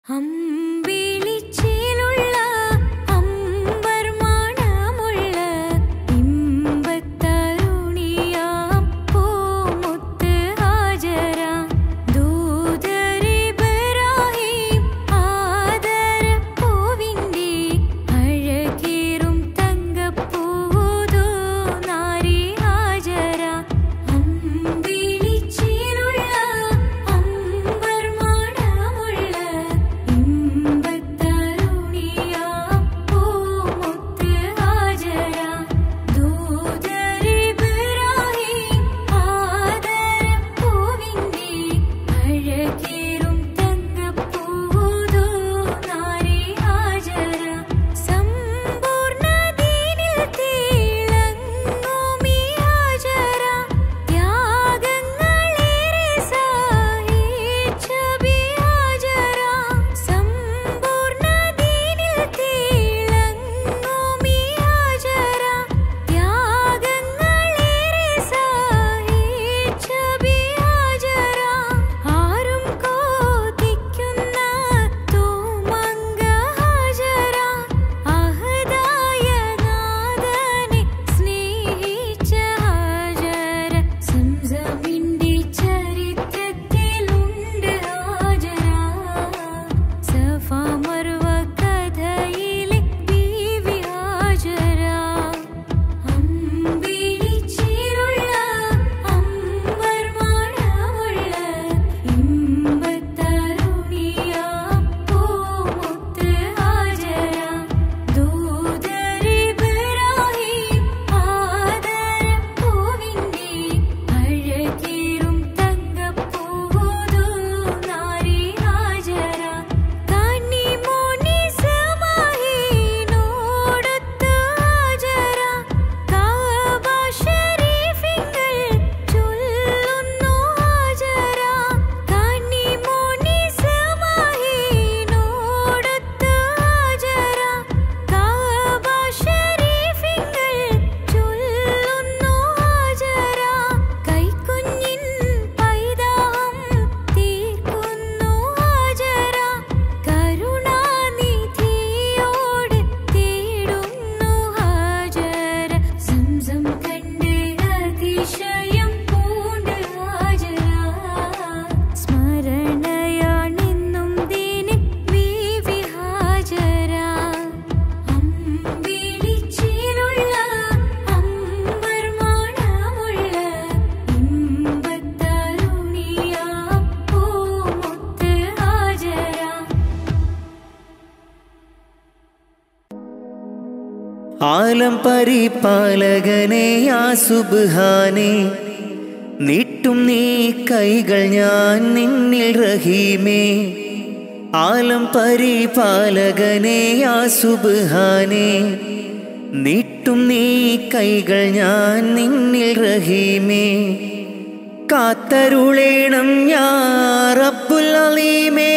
അമ്പിളിച്ചേലുള്ള അമ്പർ മണമുള്ള ഇമ്പത്തരുണിയാം പൂമുത്ത് ഹാജര ദൂതരിബ്രാഹിം ആദരപ്പൂവിൻ്റെ അഴകേറും തങ്കപ്പൂതോ നാരി ഹാജര അമ്പിളിച്ചേലുള്ള അമ്പർ മണമുള്ള ഇമ്പത്തരുണിയാം പൂമുത്ത് ഹാജര ദൂതരിബ്രാഹിം ആദരപ്പൂവിൻ്റെ അഴകേറും തങ്കപ്പൂതോ നാരി ഹാജര സമ്പൂർണ്ണ ദീനിൽ തിളങ്ങുമീ ഹാജര ത്യാഗങ്ങളേറെ സഹിച്ച ബി ഹാജര സമ്പൂർണ്ണ ദീനിൽ തിളങ്ങുമീ ഹാജര ത്യാഗങ്ങളേറെ സഹിച്ച ബി ഹാജര ആരും കോതിക്കുന്ന തൂമങ്ക ഹാജര അഹദായ നാദനെ സ്നേഹിച്ച ഹാജര സംസമിന്റെ ചരിത്രത്തിലുണ്ട് ഹാജര സഫ മർവ കഥയിലെ ബീവി ഹാജര അമ്പിളിച്ചിരുള്ള അമ്പർ മണമുള്ള ഇമ്പത്തരുണിയാം പൂമുത്ത് ഹാജര ദൂതരിബ്രാഹിം ആദരപ്പൂവിൻ്റെ അഴകേറും തങ്കപ്പൂതോ നാരി ഹാജര കന്നിമോനി സമാഹിനോടൊത്ത് ഹാജര കാബ ഷരീഫിങ്കൽ ചൊല്ലുന്നു ഹാജര കന്നിമോനി സമാഹിനോടൊത്ത് ഹാജര കാബ ഷരീഫിങ്കൽ ചൊല്ലുന്നു ഹാജര കൈക്കുഞ്ഞിൻ പൈതാഹം തീർക്കുന്നു ഹാജര കരുണാനിധിയോട് തേടുന്നു ഹാജര സംസം കണ്ട് അതിശയം പൂണ്ട് ഹാജര സ്മരണയാണെന്നും ദീന് ബീവി ഹാജര അമ്പിളിച്ചിലുള്ള അമ്പർ മണമുള്ള ഇമ്പത്തരുണിയാം പൂമുത്ത് ഹാജര ആലം പരിപാലകനെ ആ സുബ്ഹാനെ നീട്ടും നീ കൈകൾ ഞാൻ നിന്നിൽ റഹീമേ ആലം പരിപാലകനെ ആ സുബ്ഹാനെ നീട്ടും നീ കൈകൾ ഞാൻ നിന്നിൽ റഹീമേ കാത്തരുളേണം ഞാ റബ്ബുൽ അലീമേ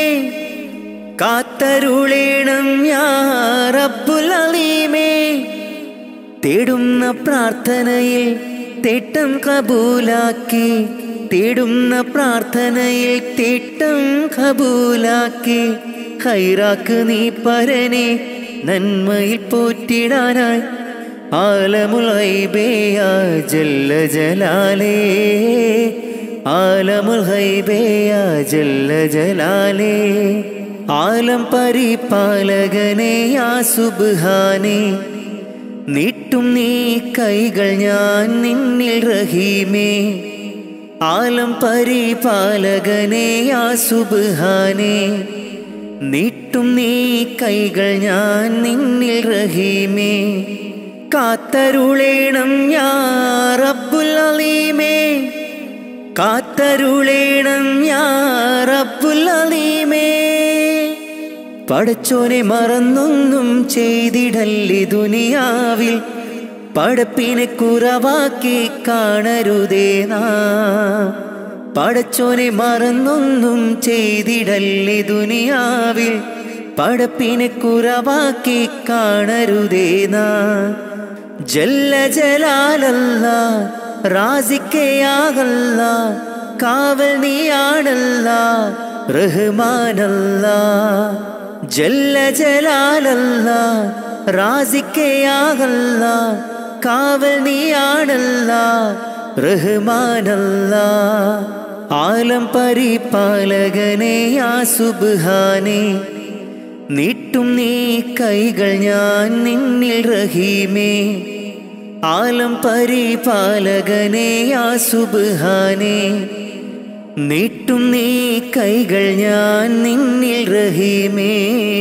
കാത്തരുളേണം ഞാ റബ്ബുൽ അലീമേ തേടുന്ന പ്രാർത്ഥനയിൽ തേട്ടം കബൂലാക്കി തേടുന്ന പ്രാർത്ഥനയിൽ തേട്ടം കബൂലാക്കി ഹൈറാക്ക് നീ പരനെ നന്മയിൽ പോറ്റിടാനായി ആലമുൽ ഹൈബേയ ജല്ല ജലാലേ ആലമുൽ ഹൈബേയ ജല്ല ജലാലേ ആലം പരിപാലകനെ ആ സുബ്ഹാനെ നീട്ടും നീ കൈകൾ ഞാൻ നിന്നിൽ റഹീമേ ആലം പരിപാലകനെ ആ സുബ്ഹാനെ നീട്ടും നീ കൈകൾ ഞാൻ നിന്നിൽ റഹീമേ കാത്തരുളേണം ഞാ റബ്ബുൽ അലീമേ കാത്തരുളേണം ഞാ റബ്ബുൽ അലീമേ പടച്ചോനെ മറന്നൊന്നും ചെയ്തിടല്ലേ ദുനിയാവിൽ പടപ്പിനെ കുറവാക്കി കാണരുതേ നാ പടച്ചോനെ മറന്നൊന്നും ചെയ്തിടല്ലേ ദുനിയാവിൽ പടപ്പിനെ കുറവാക്കി കാണരുതേ നാ ജല്ല ജലാലല്ല റാസിക്കയാകല്ല കാവൽ നീയാണല്ല റഹ്മാനല്ല ജല്ല ജലാലല്ല റാസിക്കയാകല്ല കാവൽ നീയാണല്ല റഹ്മാനല്ല ആലം പരിപാലകനെ യാ സുബ്ഹാനേ നീട്ടും നീ കൈകൾ ഞാൻ നിന്നിൽ റഹീമേ ആലം പരിപാലകനെ യാ സുബ്ഹാനേ നീട്ടും നീ കൈകൾ ഞാൻ നിന്നിൽ റഹീമേ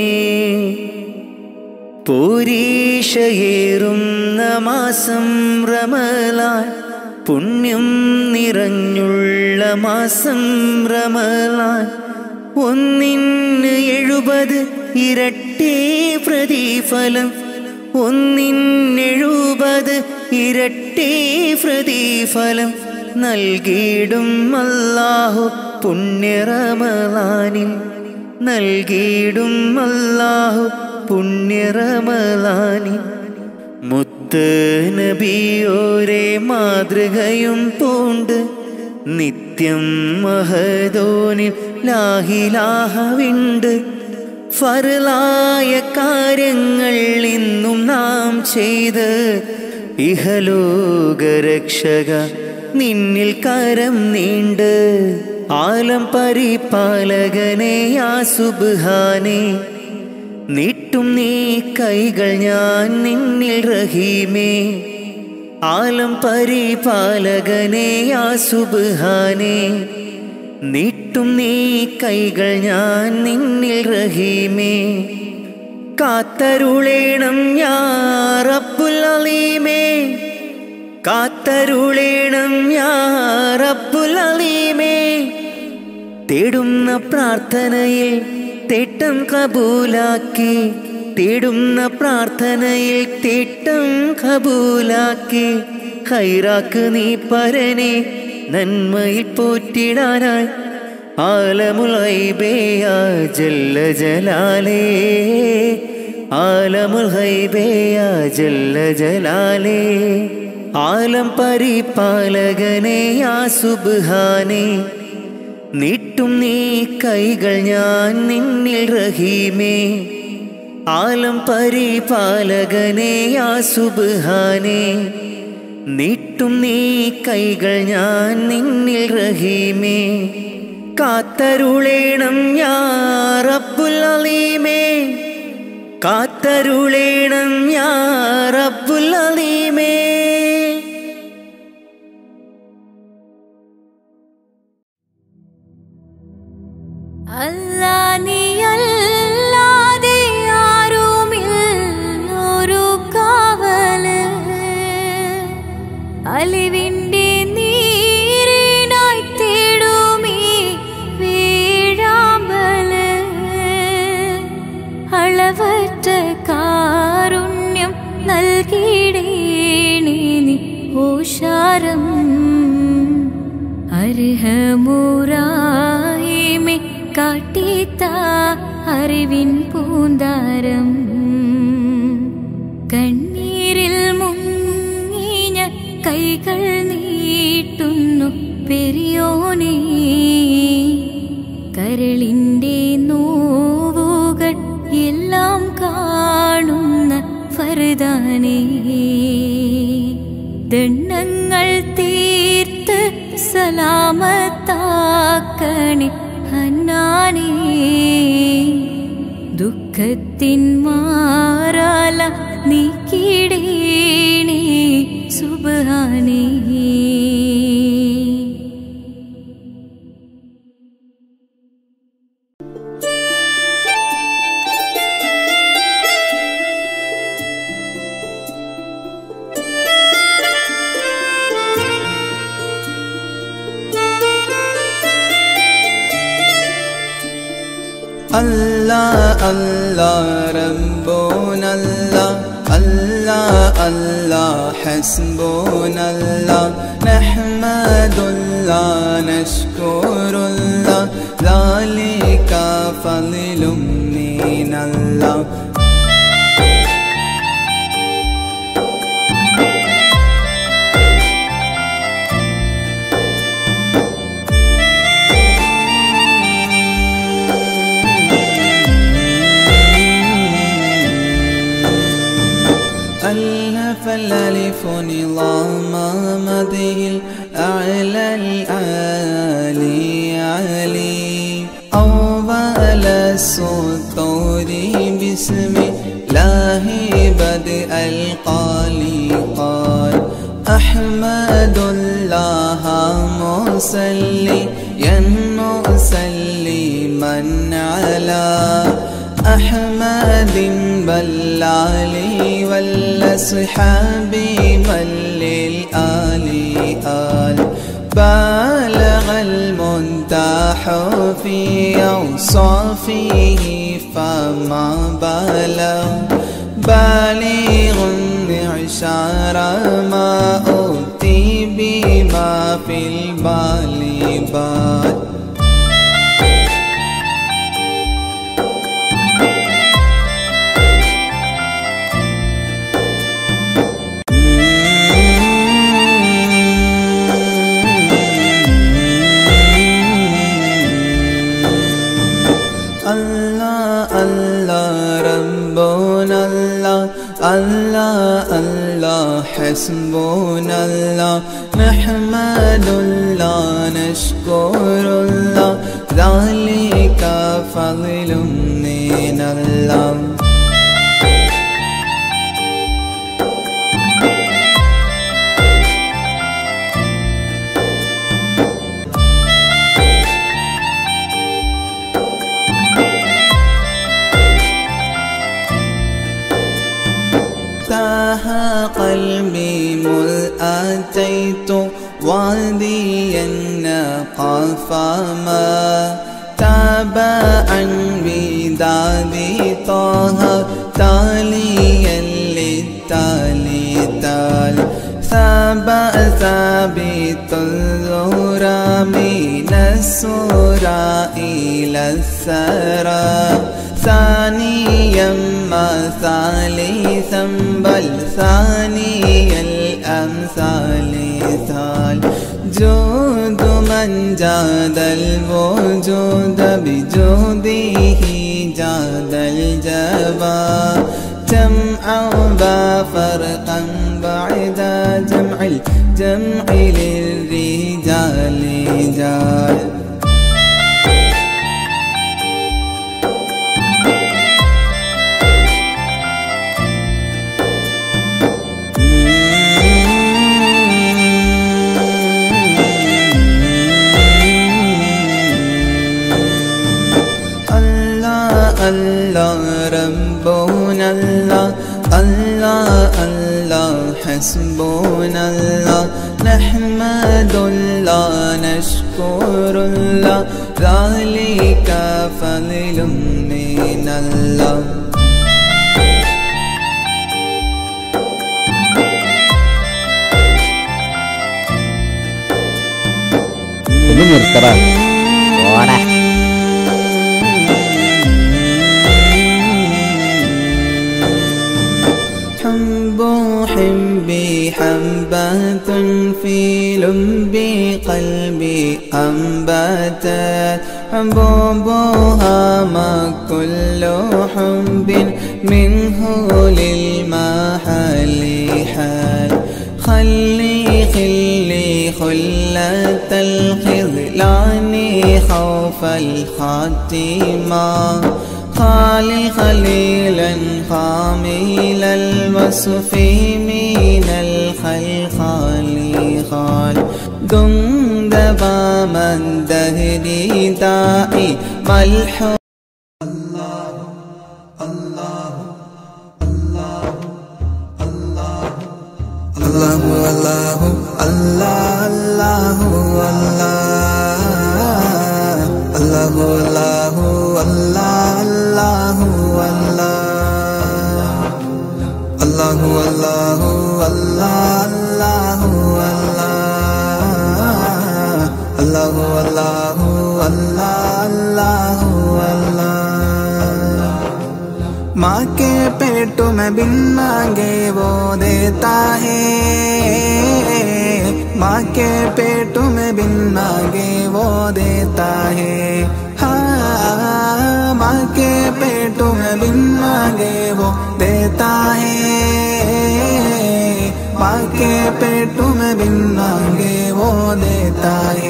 പൂരീഷയേറുന്ന മാസം റമലാൻ പുണ്യം നിറഞ്ഞുള്ള മാസം റമലാൻ ഒന്നിന് എഴുപത് ഇരട്ടി പ്രതിഫലം ഒന്നിനെഴുപത് ഇരട്ടി പ്രതിഫലം നൽകിയിടും അല്ലാഹു പുണ്യറമലാനിൽ നൽകിയിടും അല്ലാഹു പുണ്യറമലാനിൽ മുത്ത് നബിയോരെ മാതൃകയും പൂണ്ട് നിത്യം മഹദോനിൽ ലാഹിലാഹവിണ്ട് ഫറലായ കാര്യങ്ങൾ ഇന്നും നാം ചെയ്ത് ഇഹലോകരക്ഷക നിന്നിൽ കരം നീണ്ട് ആലം പരിപാലകനെ യാ സുബ്ഹാനേ നീട്ടും നീ കൈകൾ ഞാൻ നിന്നിൽ റഹീമേ ആലം പരിപാലകനെ യാ സുബ്ഹാനേ നീട്ടും നീ കൈകൾ ഞാൻ നിന്നിൽ റഹീമേ കാത്തരുളേണം യാ റബ്ബുൽ അലീമേ കാത്തരുളേണം യാ റബ്ബുൽ അലീമേ തേടുന്ന പ്രാർത്ഥനയിൽ തേട്ടം കബൂലാക്കി തേടുന്ന പ്രാർത്ഥനയിൽ തേട്ടം കബൂലാക്കി ഹൈറാക്ക് നീ പരനെ നന്മയിൽ പോറ്റിടാനായി ആലമുൽ ഹൈബേയ ജല്ല ജലാലേ ആലമുൽ ഹൈബേയ ജല്ല ജലാലേ ആലം പരിപാലകനെ യാ സുബ്ഹാനേ നീട്ടും നീ കൈകൾ ഞാൻ നിന്നിൽ റഹീമേ ആലം പരിപാലകനെ യാ സുബ്ഹാനേ നീട്ടും നീ കൈകൾ ഞാൻ നിന്നിൽ റഹീമേ കാത്തരുളേണം യാ റബ്ബുൽ അലീമേ കാത്തരുളേണം യാ റബ്ബുൽ അലീമേ അല്ലാ നീയല്ലാതെ ആരുമില്ലൊരു കാവല് അലിവിന്റെ നീരിനായി തേടുമീ വീഴാമ്പല് അളവറ്റ കാരുണ്യം നൽകിടേണേ നീ ഓഷാരം അർഹമുറാഹിമെ കാട്ടിത്ത അറിവിൻ പൂന്താരം കണ്ണീരിൽ മുങ്ങിഞ്ഞ കൈകൾ നീട്ടുന്നു പെരിയോനേ കരളിൻ്റെ നോവുകൾ എല്ലാം കാണുന്ന ഫർദാനേ ദണ്ണങ്ങൾ തീർത്ത് സലാമത്താക്കണി ഹന്നാനേ ദുഃഖത്തിൻ മാറാല നീക്കിടേണേ സുബാനേ الله الله ربنا الله الله الله حسبنا الله نحمد الله نشكر الله ذلك فضل من الله فالألف نظام مده الأعلى العالي علي أول السطور بسم الله بدء القالي قال أحمد الله مسليا مسلما على أحمد بالعلي والأصحاب من للآل آل بالغ المنتاح في أوصافه فما بلغ بالغ معشار ما أوتي بما في البال بال الله الله ربنا الله الله الله حسبنا الله نحمد الله نشكر الله ذلك فضل من الله تاه قلبي مذ أتيت واديا قفما تابعا بدادي طه تاليا للتالي تال ثابا ثابت الزهرى من السورة إلى الثرى ثانيا ما ثالثا بل ثاني الأمثال ثال جود من جاد الوجود بجوده جاد الجبا جمعا فرقا بعد جمع الجمع للرجال رجال الله الله ربنا الله الله الله حسبنا الله نحمد الله نشكر الله ذلك فضل من الله ഒന്ന് നിർത്തടാ ഓടാ حب حبي حبات في لب قلبي أنبتت حبوبها ما كل حب منه للمحل حال خلي خلي خلة الخذلان خوف الخاتمة خالي خليلا خامل الوصف من الخلخال خال دندب من دهري داعي ملحوظ الله الله الله الله الله الله الله الله الله الله الله الله الله الله الله الله الله الله माँ के पेट में बिन मांगे वो देता है माँ के पेट में बिन मांगे वो देता है हाँ माँ के पेट में बिन मांगे वो देता है मैं बिन मांगे वो देता है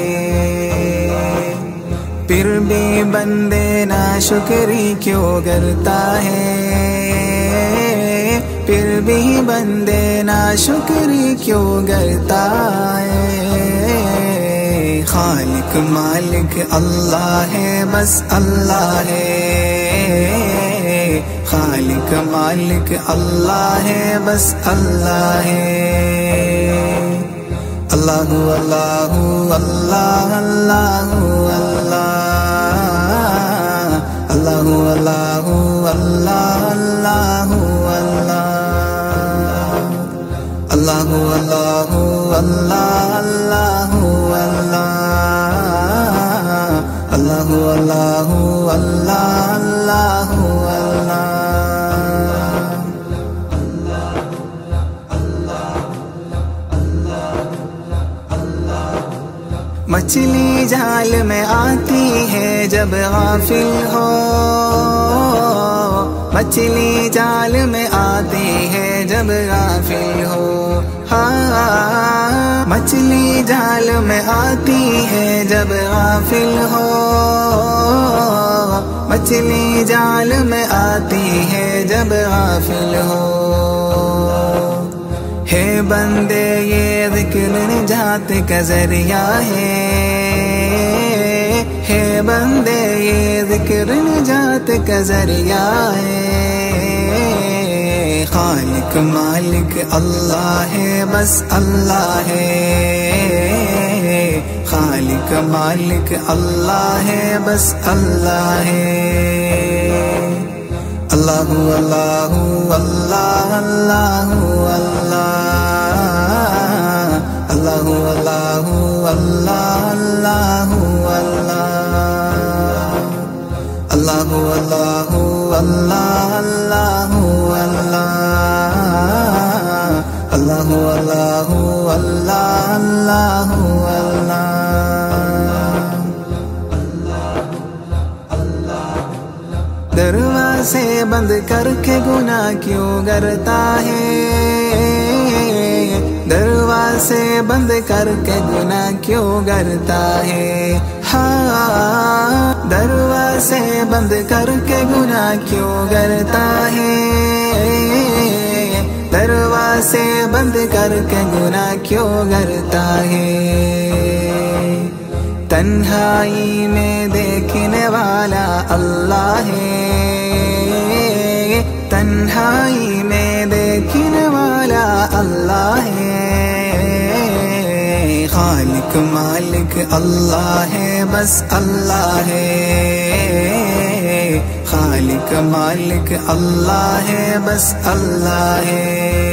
फिर भी बंदे ना शुक्री क्यों करता है फिर भी बंदे ना शुक्री क्यों करता है खालिक मालिक अल्लाह है बस अल्लाह है खालिक मालिक अल्लाह है बस अल्लाह है अल्लाह अल्लाह अल्लाह अल्लाह अल्लाह अल्लाह अल्लाह अल्लाह अल्लाह अल्लाह अल्लाह अल्लाह अल्लाह अल्लाह अल्लाह अल्लाह अल्लाह अल्लाह मछली जाल में आती है जब गाफिल हो मछली जाल में आती है जब गाफिल हो हाँ मछली जाल में आती है जब गाफिल हो मछली जाल में आती है जब गाफिल हो है बंदे ये जिक्र निजात का जरिया है है बंदे ये जिक्र निजात का जरिया है खालिक मालिक अल्लाह है बस अल्लाह है खालिक मालिक अल्लाह है बस अल्लाह है अल्लाह अल्लाह अल्लाह अल्लाह अल्लाह अल्लाह अल्लाह अल्लाह अल्लाह अल्लाह अल्लाह अल्लाह अल्लाह अल्लाह अल्लाह अल्लाह अल्लाह अल्लाह दरवाजे बंद करके गुना क्यों करता है दरवाजे बंद करके गुना क्यों करता है हाँ दरवाजे बंद करके गुना क्यों करता है दरवाजे बंद करके गुना क्यों करता है तन्हाई में देखने वाला अल्लाह है तन्हाई में देखने वाला अल्लाह है खालिक मालिक अल्लाह है बस अल्लाह है खालिक मालिक अल्लाह है बस अल्लाह है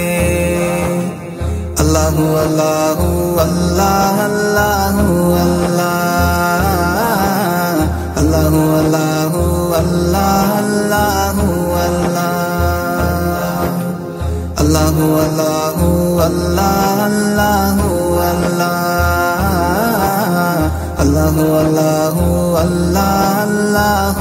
अल्लाह अल्लाह अल्लाह अल्लाह अल्लाह अल्लाह अल्लाह अल्लाह अल्लाह अल्लाह अल्लाह अल्लाह अल्लाह अल्लाह अल्लाह अल्लाह अल्लाह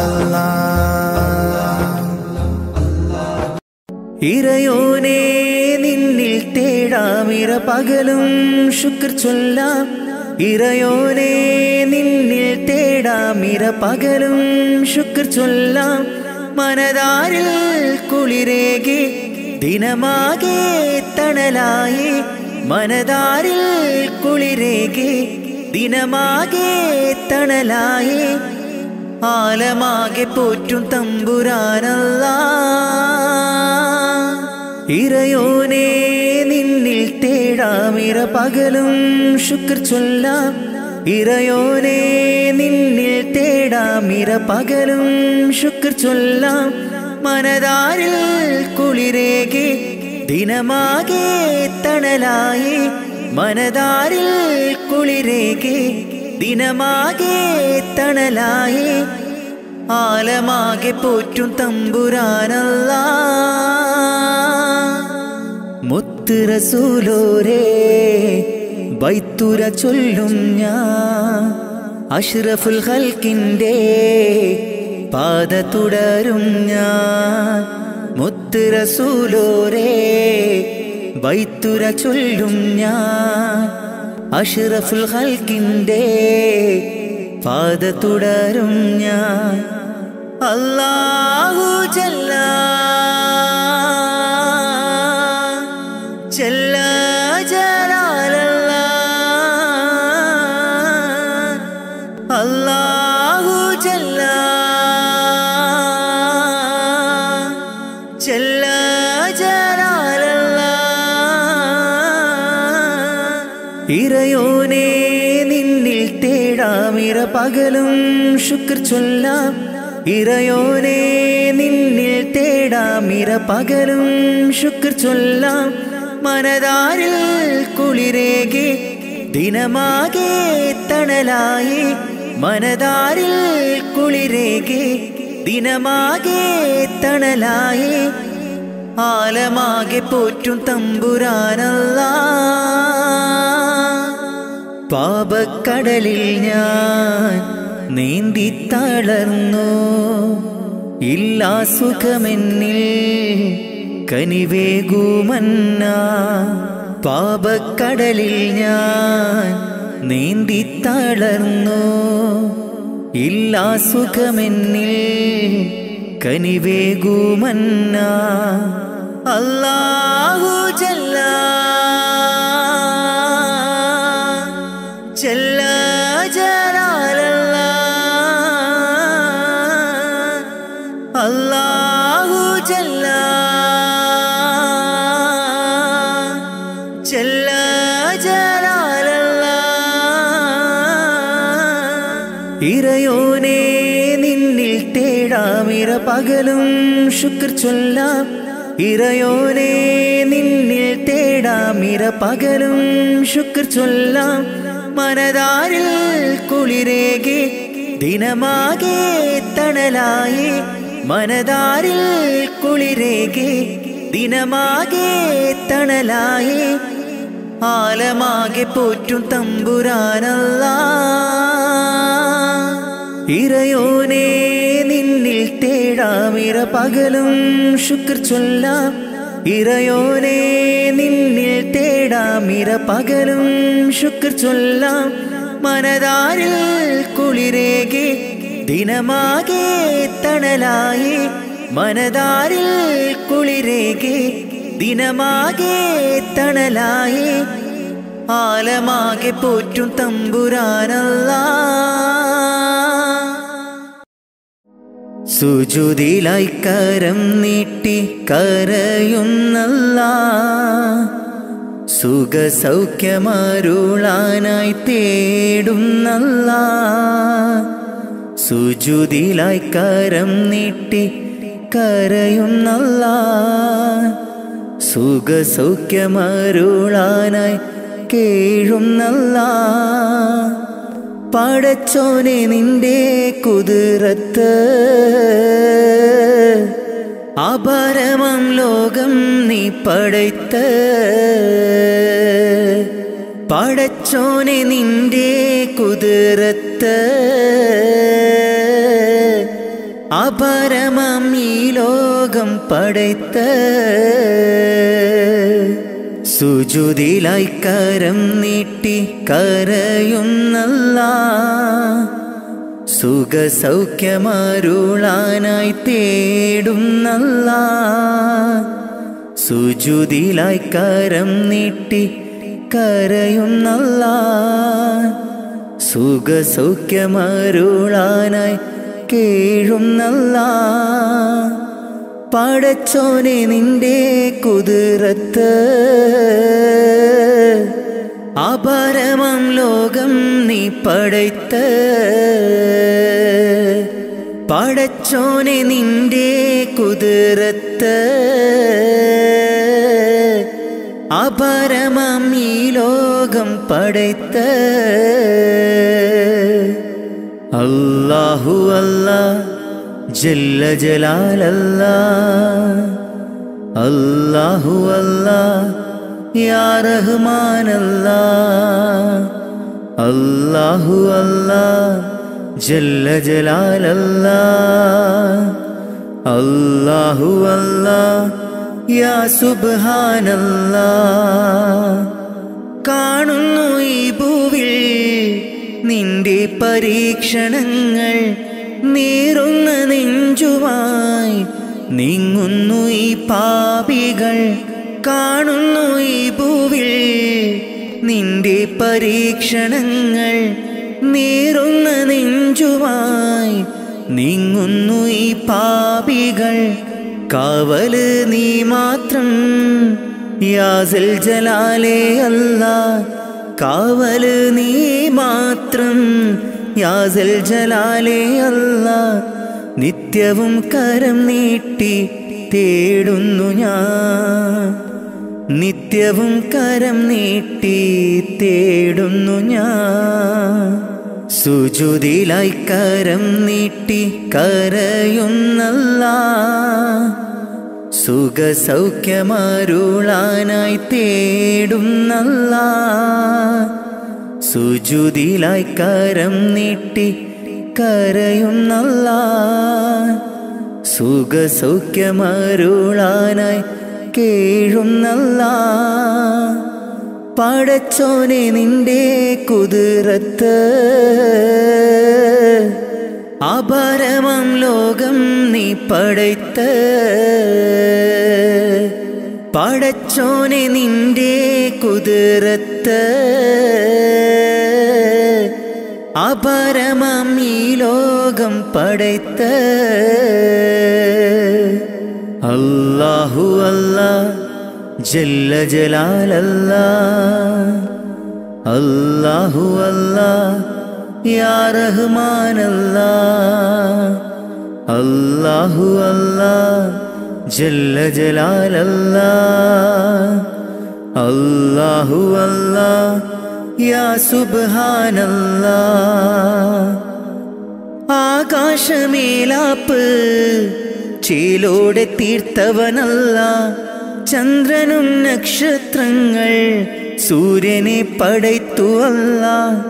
ഇറയോനെ നിന്നിൽ തേടാമിര പകലും ശുക്ർ ചൊല്ലാം ഇറയോനെ നിന്നിൽ തേടാമിര പകലും ശുക്ർ ചൊല്ലാം മനതാരിൽ കുളിരേകെ ദിനമാകെ തണലായി മനതാരിൽ കുളിരേകെ ദിനമാകെ തണലായി ആലമാകെ പോറ്റും തമ്പുരാനല്ല ഇറയോനെ നിന്നിൽ തേടാമിര പകലും ശുക്ർ ചൊല്ലാം ഇറയോനെ നിന്നിൽ തേടാമിര പകലും ശുക്ർ ചൊല്ലാം മനതാരിൽ കുളിരേകെ ദിനമാകെ തണലായി മനതാരിൽ കുളിരേകെ ദിനമാകെ തണലായി ആലമാകെ പോറ്റും തമ്പുരാനല്ല മുത്ത് റസൂലോരേ ബൈത്തുര ചൊല്ലും ഞാൻ അഷ്റഫുൽ ഹൽക്കിൻ്റെ പാത തുടരും ഞാൻ മുത്ത് റസൂലോരേ ബൈത്തുര ചൊല്ലും ഞാൻ അഷ്റഫുൽ ഹൽക്കിൻ്റെ പാത തുടരും ഞാൻ അല്ലാഹു ജല്ല ജല്ല ജലാലല്ലാ അല്ലാഹു ജല്ല ജല്ല ജലാലല്ലാ ഇറയോനെ നിന്നിൽ തേടാമിറ പകലും ശുക്ർ ചൊല്ലാം ഇറയോനെ നിന്നിൽ തേടാമിറ പകലും ശുക്ർ ചൊല്ലാം മനതാരിൽ കുളിരേകെ ദിനമാകെ തണലായി മനതാരിൽ കുളിരേകെ ദിനമാകെ തണലായി ആലമാകെ പോറ്റും തമ്പുരാനല്ല പാപക്കടലിൽ ഞാൻ നീന്തി തളർന്നു ഇല്ലാ സുഖമെന്നിൽ കനിവേകുമന്ന പാപക്കടലിൽ ഞാൻ നീന്തി തളർന്നു ഇല്ലാ സുഖമെന്നിൽ കനിവേകുമന്ന അല്ലാഹു ജല്ല ജല്ല ജലാലല്ല അല്ലാഹു ജല്ല ജല്ല ജലാലല്ല ഇറയോനെ നിന്നിൽ തേടാമിറ പകലും ശുക്ർ ചൊല്ലാം ഇറയോനെ നിന്നിൽ തേടാമിറ പകലും ശുക്ർ ചൊല്ലാം മനതാരിൽ കുളിരേകെ ദിനമാകെ തണലായി മനതാരിൽ കുളിരേകെ ദിനമാകെ തണലായി ആലമാകെ പോറ്റും തമ്പുരാനല്ല ഇറയോനെ നിന്നിൽ തേടാമിറ പകലും ശുക്ർ ചൊല്ലാം ഇറയോനെ നിന്നിൽ തേടാമിറ പകലും ശുക്ർ ചൊല്ലാം മനതാരിൽ കുളിരേകെ ദിനമാകെ തണലായി മനതാരിൽ കുളിരേകെ ദിനമാകെ തണലായി ആലമാകെ പോറ്റും തമ്പുരാനല്ല സുജുതിലായി കരം നീട്ടി കരയുന്നല്ല സുഖ സൗഖ്യമരുളാനായി തേടുന്നല്ല സുജുതിലായി കരം നീട്ടി കരയുന്നല്ല സുഖ സൗഖ്യമരുളാനായി കേഴുന്നല്ല പടച്ചോനെ നിന്റെ കുതിരത്ത് അപരമം ലോകം നീ പടയ്ത്ത് പടച്ചോനെ നിന്റെ കുതിരത്ത് അപരമം ഈ ലോകം പടയ്ത്ത് സുജുതിലായി കരം നീട്ടി കരയുന്നല്ല സുഖ സൗഖ്യമരുളാനായി തേടുന്നല്ല സുജുതിലായി കരം നീട്ടി കരയുന്നല്ല സുഖ സൗഖ്യമരുളാനായി കേഴുന്നല്ല പടച്ചോനെ നിന്റെ കുതിരത്ത് അപരമം ലോകം നീ പടയ്ത്ത് പടച്ചോനെ നിന്റെ കുതിരത്ത് അപരമം ഈ ലോകം പടയ്ത്ത് അല്ലാഹു അല്ലാ ജല്ല ജലാലല്ല അല്ലാഹു അല്ലാ യാ റഹ്മാനല്ല അല്ലാഹു അല്ലാ ജല്ല ജലാലല്ല അല്ലാഹു അല്ലാ യാ സുബ്ഹാനല്ലാ കാണുന്നു ഈ ഭൂവിൽ നിന്റെ പരീക്ഷണങ്ങൾ നീറുന്ന നെഞ്ചുമായി നീങ്ങുന്നു ഈ പാപികൾ കാണുന്നു ഈ ഭൂവിൽ നിന്റെ പരീക്ഷണങ്ങൾ നീറുന്ന നെഞ്ചുമായി നീങ്ങുന്നു ഈ പാപികൾ കാവല് നീ മാത്രം യാസൽ ജലാലേ അല്ല കാവല് നീ മാത്രം യാസൽ ജലാലേ അല്ല നിത്യവും കരം നീട്ടി തേടുന്നു ഞാൻ നിത്യവും കരം നീട്ടി തേടുന്നു ഞാൻ സുജുതിലായി കരം നീട്ടി കരയുന്നല്ല സുഖസൗഖ്യമരുളാനായി തേടുന്നല്ല സുജുതിലായി കരം നീട്ടി കരയുന്നല്ല സുഖസൗഖ്യമരുളാനായി കേഴുന്നല്ല പടച്ചോനെ നിന്റെ കുതിരത്ത് അപരമം ലോകം നീ പടയ്ത്ത് പടച്ചോനെ നിന്റെ കുതിരത്ത് അപരമം ഈ ലോകം പടയ്ത്ത് അല്ലാഹു അല്ലാ ജല്ല ജലാലല്ല അല്ലാഹു അല്ലാ യാ റഹ്മാനല്ല അല്ലാഹു അല്ലാ ജല്ല ജലാലല്ല അല്ലാഹു അല്ലാ യാ സുബ്ഹാനല്ലാ ആകാശമേലാപ്പ് ചേലോടെ തീർത്തവനല്ല ചന്ദ്രനും നക്ഷത്രങ്ങൾ സൂര്യനെ പടയ്ത്തുവല്ല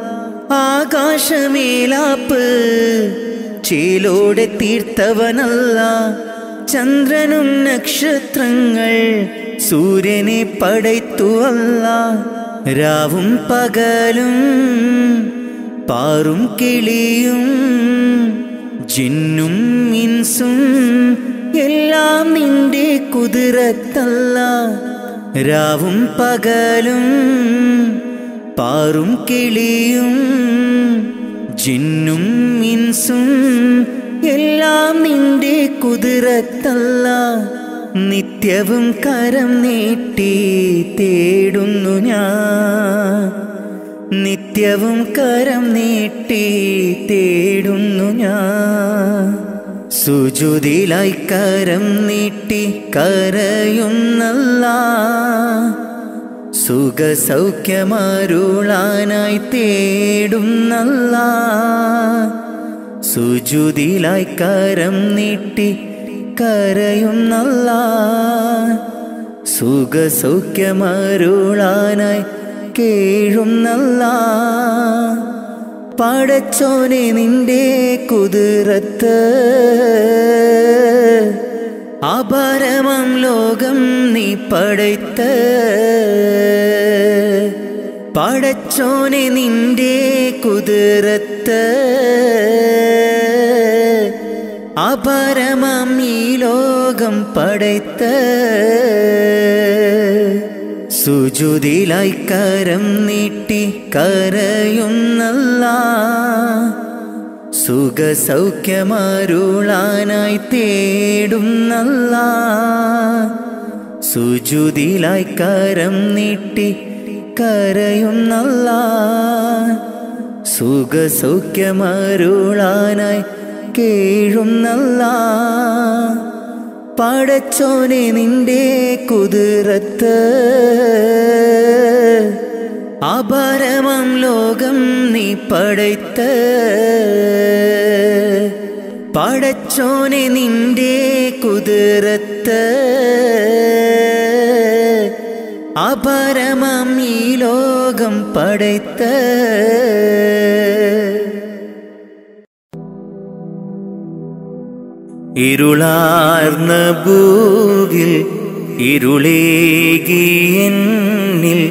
ആകാശമേലാപ്പ് ചേലോടെ തീർത്തവനല്ല ചന്ദ്രനും നക്ഷത്രങ്ങൾ സൂര്യനെ പടയ്ത്തുവല്ല രാവും പകലും പാറും കിളിയും ജിന്നും ഇൻസും എല്ലാം നിന്റെ കുതിരത്തല്ല രാവും പകലും പാറും കിളിയും ജിന്നും ഇൻസും എല്ലാം നിന്റെ കുതിരത്തല്ല നിത്യവും കരം നീട്ടി തേടുന്നു ഞാൻ നിത്യവും കരം നീട്ടി തേടുന്നു ഞാൻ സുജുതിലായി കരം നീട്ടി കരയുന്നല്ല സുഖസൗഖ്യമരുളാനായി തേടുന്നല്ല സുജുതിലായി കരം നീട്ടി കരയുന്നല്ല സുഖസൗഖ്യമരുളാനായി കേഴുന്നല്ല പടച്ചോനെ നിന്റെ കുതിരത്ത് അപരമം ലോകം നീ പടയ്ത്ത് പടച്ചോനെ നിന്റെ കുതിരത്ത് അപരമം ഈ ലോകം പടയ്ത്ത് സുജുതിലായി കരം നീട്ടി കരയുന്നല്ല സുഖസൗഖ്യമരുളാനായി തേടുന്നല്ല സുജുതിലായി കരം നീട്ടി കരയുന്നല്ല സുഖസൗഖ്യമരുളാനായി കേഴുന്നല്ല പടച്ചോനെ നിന്റെ കുതിരത്ത് അപരമം ലോകം നീ പടയ്ത്ത് പടച്ചോനെ നിന്റെ കുതിരത്ത് അപരമം ഈ ലോകം പടയ്ത്ത് ഇരുളാർന്ന ഭൂവിൽ ഇരുളേകിയെന്നിൽ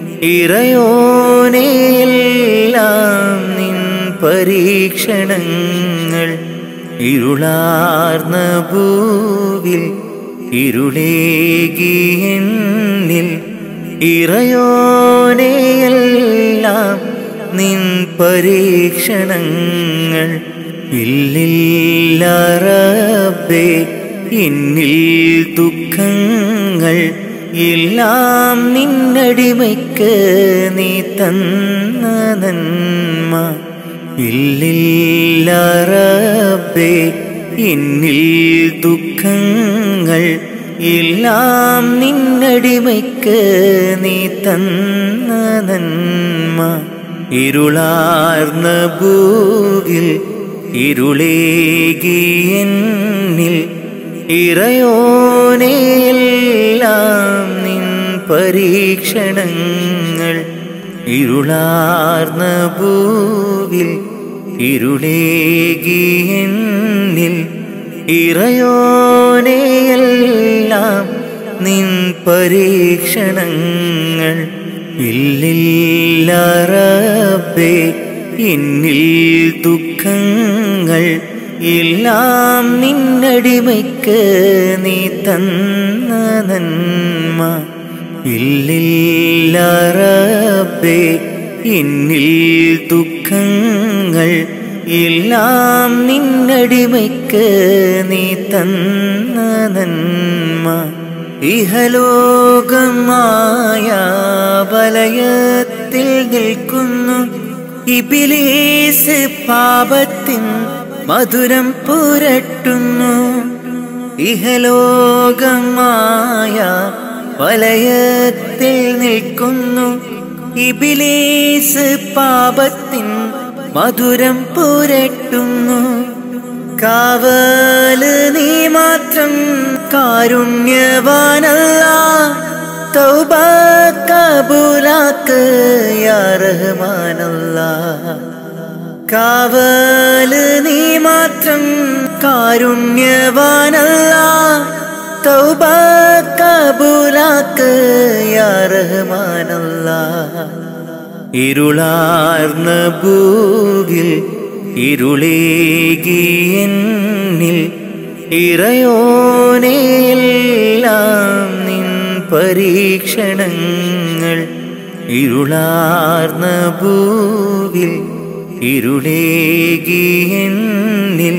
ഇറയോനെയെല്ലാം നിൻ പരീക്ഷണങ്ങൾ ഇരുളാർന്ന ഭൂവിൽ ഇരുളേകിയെന്നിൽ ഇറയോനെയെല്ലാം നിൻ പരീക്ഷണങ്ങൾ ഇല്ലില്ല റബ്ബേ എന്നിൽ ദുഃഖങ്ങൾ എല്ലാം നിന്നടിമയ്ക്ക് നീ തന്ന നന്മ ഇല്ലില്ല റബ്ബേ എന്നിൽ ദുഃഖങ്ങൾ എല്ലാം നിന്നടിമയ്ക്ക് നീ തന്ന നന്മ ഇരുളാർന്ന ഭൂവിൽ ഇരുളേകിയെന്നിൽ ഇറയോനെയെല്ലാം നിൻ പരീക്ഷണങ്ങൾ ഇരുളാർന്ന ഭൂവിൽ ഇരുളേകിയെന്നിൽ ഇറയോനെയെല്ലാം നിൻ പരീക്ഷണങ്ങൾ ഇല്ലില്ല റബ്ബേ എന്നിൽ ദുഃഖങ്ങൾ എല്ലാം നിന്നടിമയ്ക്ക് നീ തന്ന നന്മ ഇല്ലില്ല റബ്ബേ എന്നിൽ ദുഃഖങ്ങൾ എല്ലാം നിന്നടിമയ്ക്ക് നീ തന്ന നന്മ ഇഹലോകമായ വലയത്തിൽ നിൽക്കുന്നു ഇബിലീസ് പാപത്തിൻ മധുരം പുരട്ടുന്നു ഇഹലോകമായ വലയത്തിൽ നിൽക്കുന്നു ഇബിലീസ് പാപത്തിൻ മധുരം പുരട്ടുന്നു കാവല് നീ മാത്രം കാരുണ്യവാനല്ല തൗബ കബൂലാക്ക് യാ റഹ്മാനല്ല കാവല് നീ മാത്രം കാരുണ്യവാനല്ല തൗബ കബൂലാക്ക് യാ റഹ്മാനല്ല ഇരുളാർന്ന ഭൂവിൽ ഇരുളേകിയെന്നിൽ ഇറയോനെയെല്ലാം നിൻ പരീക്ഷണങ്ങൾ ഇരുളാർന്ന ഭൂവിൽ ഇരുളേകിയെന്നിൽ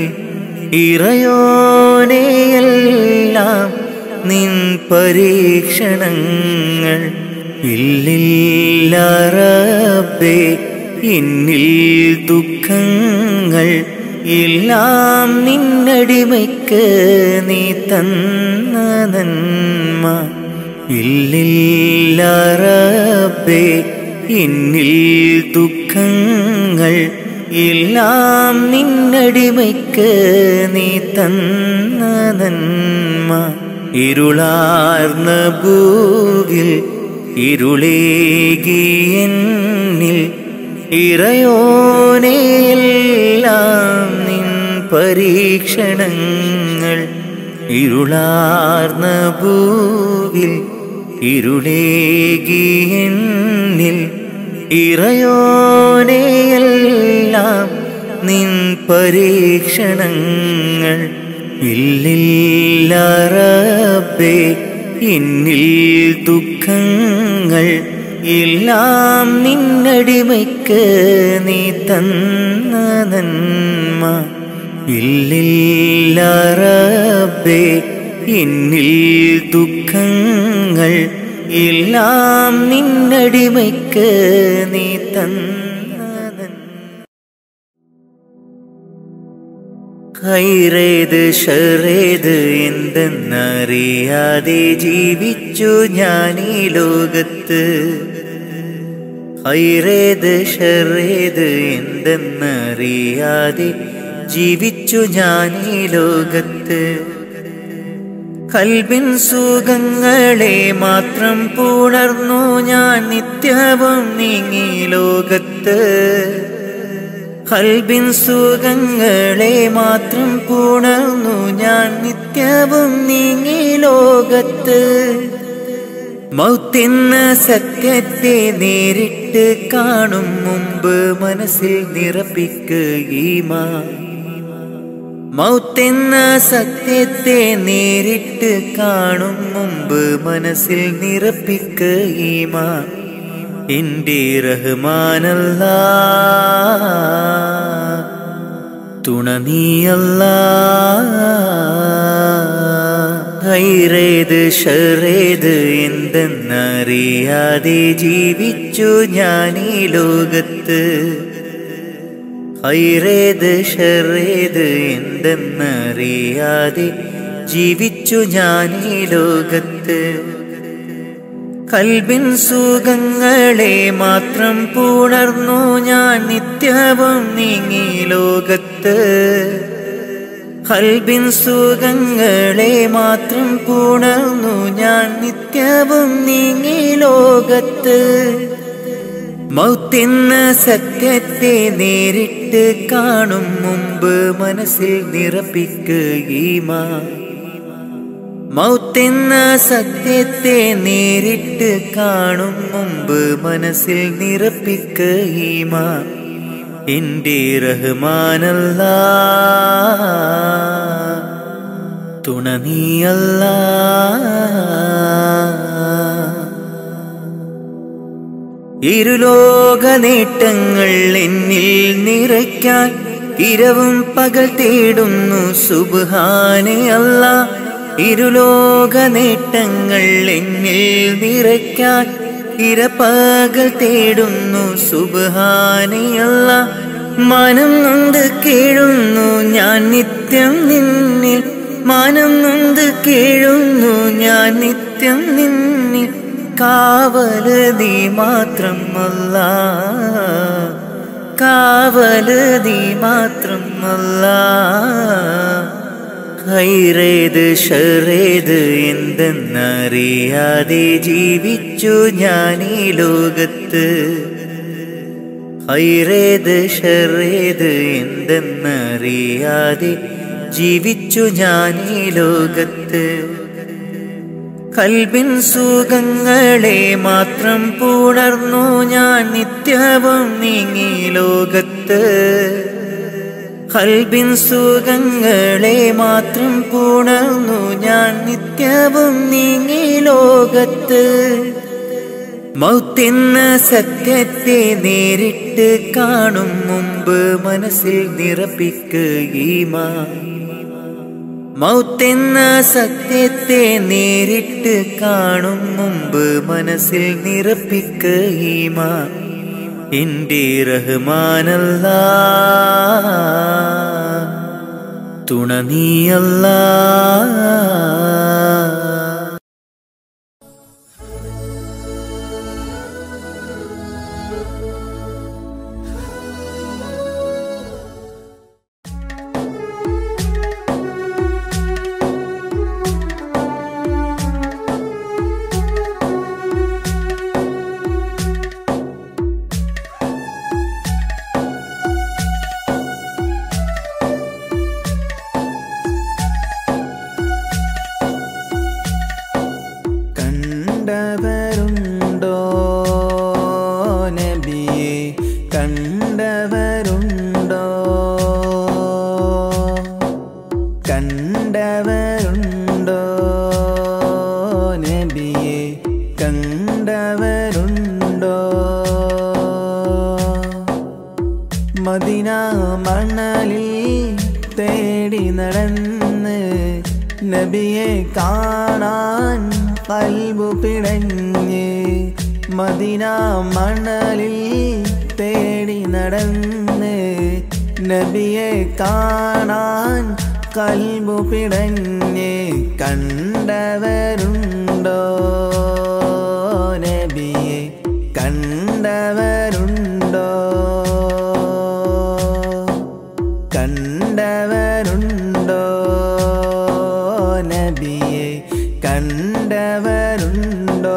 ഇറയോനെയെല്ലാം നിൻ പരീക്ഷണങ്ങൾ ഇല്ലില്ല റബ്ബേ എന്നിൽ ദുഃഖങ്ങൾ എല്ലാം നിന്നടിമയ്ക്ക് നീ തന്ന നന്മ ഇല്ലില്ല റബ്ബേ എന്നിൽ ദുഃഖങ്ങൾ എല്ലാം നിന്നടിമയ്ക്ക് നീ തന്ന നന്മ ഇരുളാർന്ന ഭൂവിൽ ഇരുളേകിയെന്നിൽ ഇറയോനെയെല്ലാം നിൻ പരീക്ഷണങ്ങൾ ഇരുളാർന്ന ഭൂവിൽ ഇരുളേകിയെന്നിൽ ഇറയോനെയെല്ലാം നിൻ പരീക്ഷണങ്ങൾ ഇല്ലില്ല റബ്ബേ എന്നിൽ ദുഃഖങ്ങൾ എല്ലാം നിന്നടിമയ്ക്ക് നീ തന്ന നന്മ ഇല്ലില്ല റബ്ബേ എന്നിൽ ദുഃഖങ്ങൾ എല്ലാം നിന്നടിമയ്ക്ക് നീ തന്ന നന്മ ഹൈറേത് ഷറേത് എന്തെന്നറിയാതെ ജീവിച്ചു ഞാൻ ഈ ലോകത്ത് ഹൈറേത് ഷറേത് എന്തെന്നറിയാതെ ജീവിച്ചു ഞാൻ ഈ ലോകത്ത് കൽബിൻ സുഖങ്ങളെ മാത്രം പുണർന്നു ഞാൻ നിത്യവും നീങ്ങി ലോകത്ത് കൽബിൻ സുഖങ്ങളെ മാത്രം പുണർന്നു ഞാൻ നിത്യവും നീങ്ങി ലോകത്ത് മൗത്തെന്ന സത്യത്തെ നേരിട്ട് കാണും മുമ്പ് മനസ്സിൽ നിറപ്പിക്കുകീമാ മൗത്തെന്ന സത്യത്തെ നേരിട്ട് കാണും മുമ്പ് മനസ്സിൽ നിറപ്പിക്കുകീമാ എന്റെ റഹ്മാനല്ല തുണ നീയല്ല ഹൈറേത് ഷറേത് എന്തെന്നറിയാതെ ജീവിച്ചു ഞാൻ ഈ ലോകത്ത് ഹൈറേത് ഷറേത് എന്തെന്നറിയാതെ ജീവിച്ചു ഞാൻ ഈ ലോകത്ത് കൽബിൻ സുഖങ്ങളെ മാത്രം പുണർന്നു ഞാൻ നിത്യവും നീങ്ങി ലോകത്ത് കൽബിൻ സുഖങ്ങളെ മാത്രം പുണർന്നു ഞാൻ നിത്യവും നീങ്ങി ലോകത്ത് മൗത്തെന്ന സത്യത്തെ നേരിട്ട് കാണും മുമ്പ് മനസ്സിൽ നിറപ്പിക്കുകീമാ മൗത്തെന്ന സത്യത്തെ നേരിട്ട് കാണും മുമ്പ് മനസ്സിൽ നിറപ്പിക്കുകീമാ എന്റെ റഹ്മാനല്ല തുണ നീയല്ല ഇരുലോക നേട്ടങ്ങൾ എന്നിൽ നിറയ്ക്കാൻ ഇരവും പകൽ തേടുന്നു സുബാനെ അല്ല ഇരുലോക നേട്ടങ്ങൾ എന്നിൽ നിറയ്ക്കാൻ ഇരപ്പകൽ തേടുന്നു സുബാനെ അല്ല മനം നൊന്ത് കേഴുന്നു ഞാൻ നിത്യം നിന്നിൽ മാനം നൊന്ത് കേഴുന്നു ഞാൻ നിത്യം നിന്നിൽ കാവല് നീ മാത്രം അല്ല കാവല് നീ മാത്രം അല്ല ഹൈറേത് ഷറേത് എന്തെന്നറിയാതെ ജീവിച്ചു ഞാൻ ഈ ലോകത്ത് ഹൈറേത് ഷറേത് എന്തെന്നറിയാതെ ജീവിച്ചു ഞാൻ ഈ ലോകത്ത് കൽബിൻ സുഖങ്ങളെ മാത്രം പുണർന്നു ഞാൻ നിത്യവും നീങ്ങി ലോകത്ത് കൽബിൻ സുഖങ്ങളെ മാത്രം പുണർന്നു ഞാൻ നിത്യവും നീങ്ങി ലോകത്ത് മൗത്തെന്ന സത്യത്തെ നേരിട്ട് കാണും മുമ്പ് മനസ്സിൽ നിറപ്പിക്കുകീമാ മൗത്തെന്ന സത്യത്തെ നേരിട്ട് കാണും മുമ്പ് മനസ്സിൽ നിറപ്പിക്കുകീമാ എന്റെ റഹ്മാനല്ല തുണ നീയല്ല കണ്ടവരുണ്ടോ നബിയെ കണ്ടവരുണ്ടോ കണ്ടവരുണ്ടോ നബിയെ കണ്ടവരുണ്ടോ മദിന മണലിൽ തേടി നടന്ന് നബിയെ കാണാൻ കൽബു പിടഞ്ഞ് മദിന മണലിൽ തേടി നടന്ന് നബിയെ കാണാൻ കൽബു പിടഞ്ഞ് കണ്ടവരുണ്ടോ നബിയെ കണ്ടവരുണ്ടോ കണ്ടവരുണ്ടോ നബിയെ കണ്ടവരുണ്ടോ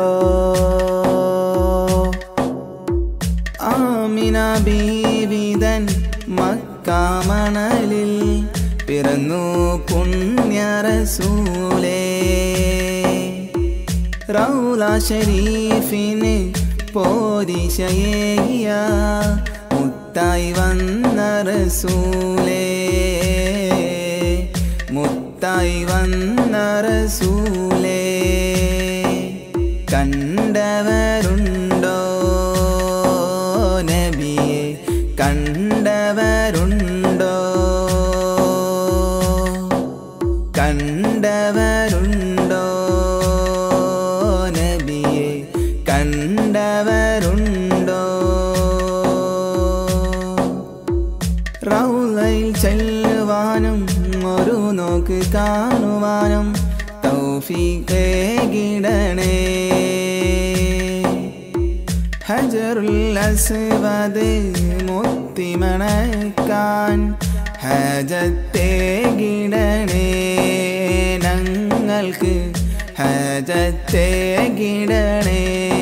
ആമിന ബീവിതൻ മക്കാമണലിൽ പിറന്നു പുണ്യറസൂലേ റൗല ഷരീഫിന് പോരിശയേയ മുത്തായി വന്ന റസൂലേ മുത്തായി വന്ന റസൂലേ കണ്ടവരുണ്ടോ നബിയെ കണ്ടവരുണ്ടോ കണ്ടവരുണ്ടോ നബിയെ കണ്ടവരുണ്ടോ റൗലയിൽ ചെല്ലുവാനും ഒരു നോക്ക് കാണുവാനും തൗഫീഖേ കിടണേ ഹജറുൽ അസ്വദ് മുത്തിമണക്കാൻ ഹജത്തെ കിടണേ ഞങ്ങൾക്ക് ഹജത്തെ കിടണേ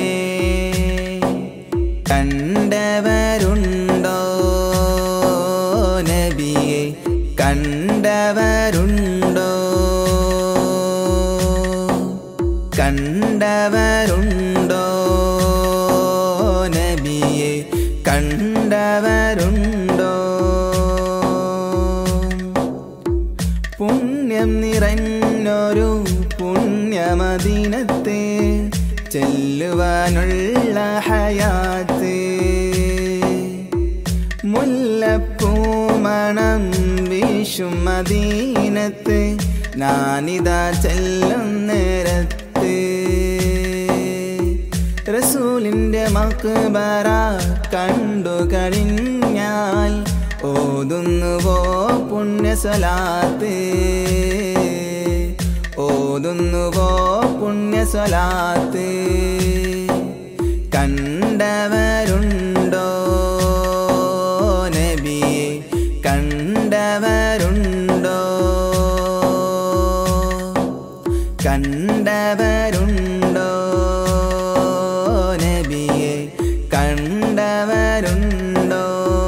കണ്ടവരുണ്ടോ നബിയെ കണ്ടവരുണ്ടോ കണ്ടവരുണ്ടോ നബിയെ കണ്ടവരുണ്ടോ പുണ്യം നിറഞ്ഞൊരു പുണ്യമദീനത്തെ ചെല്ലുവാനുള്ള ഹയാത്ത് മുല്ലപ്പൂമണം വീശും മദീനത്ത് ഞാനിതാ ചെല്ലും നേരത്ത് റസൂലിന്റെ മക്ബറ കണ്ടു കഴിഞ്ഞാൽ ഓതുന്നുവോ പുണ്യസലാത്ത് ഓതുന്നുവോ പുണ്യസലാത്ത് കണ്ടവരുണ്ടോ നബിയെ കണ്ടവരുണ്ടോ കണ്ടവരുണ്ടോ നബിയെ കണ്ടവരുണ്ടോ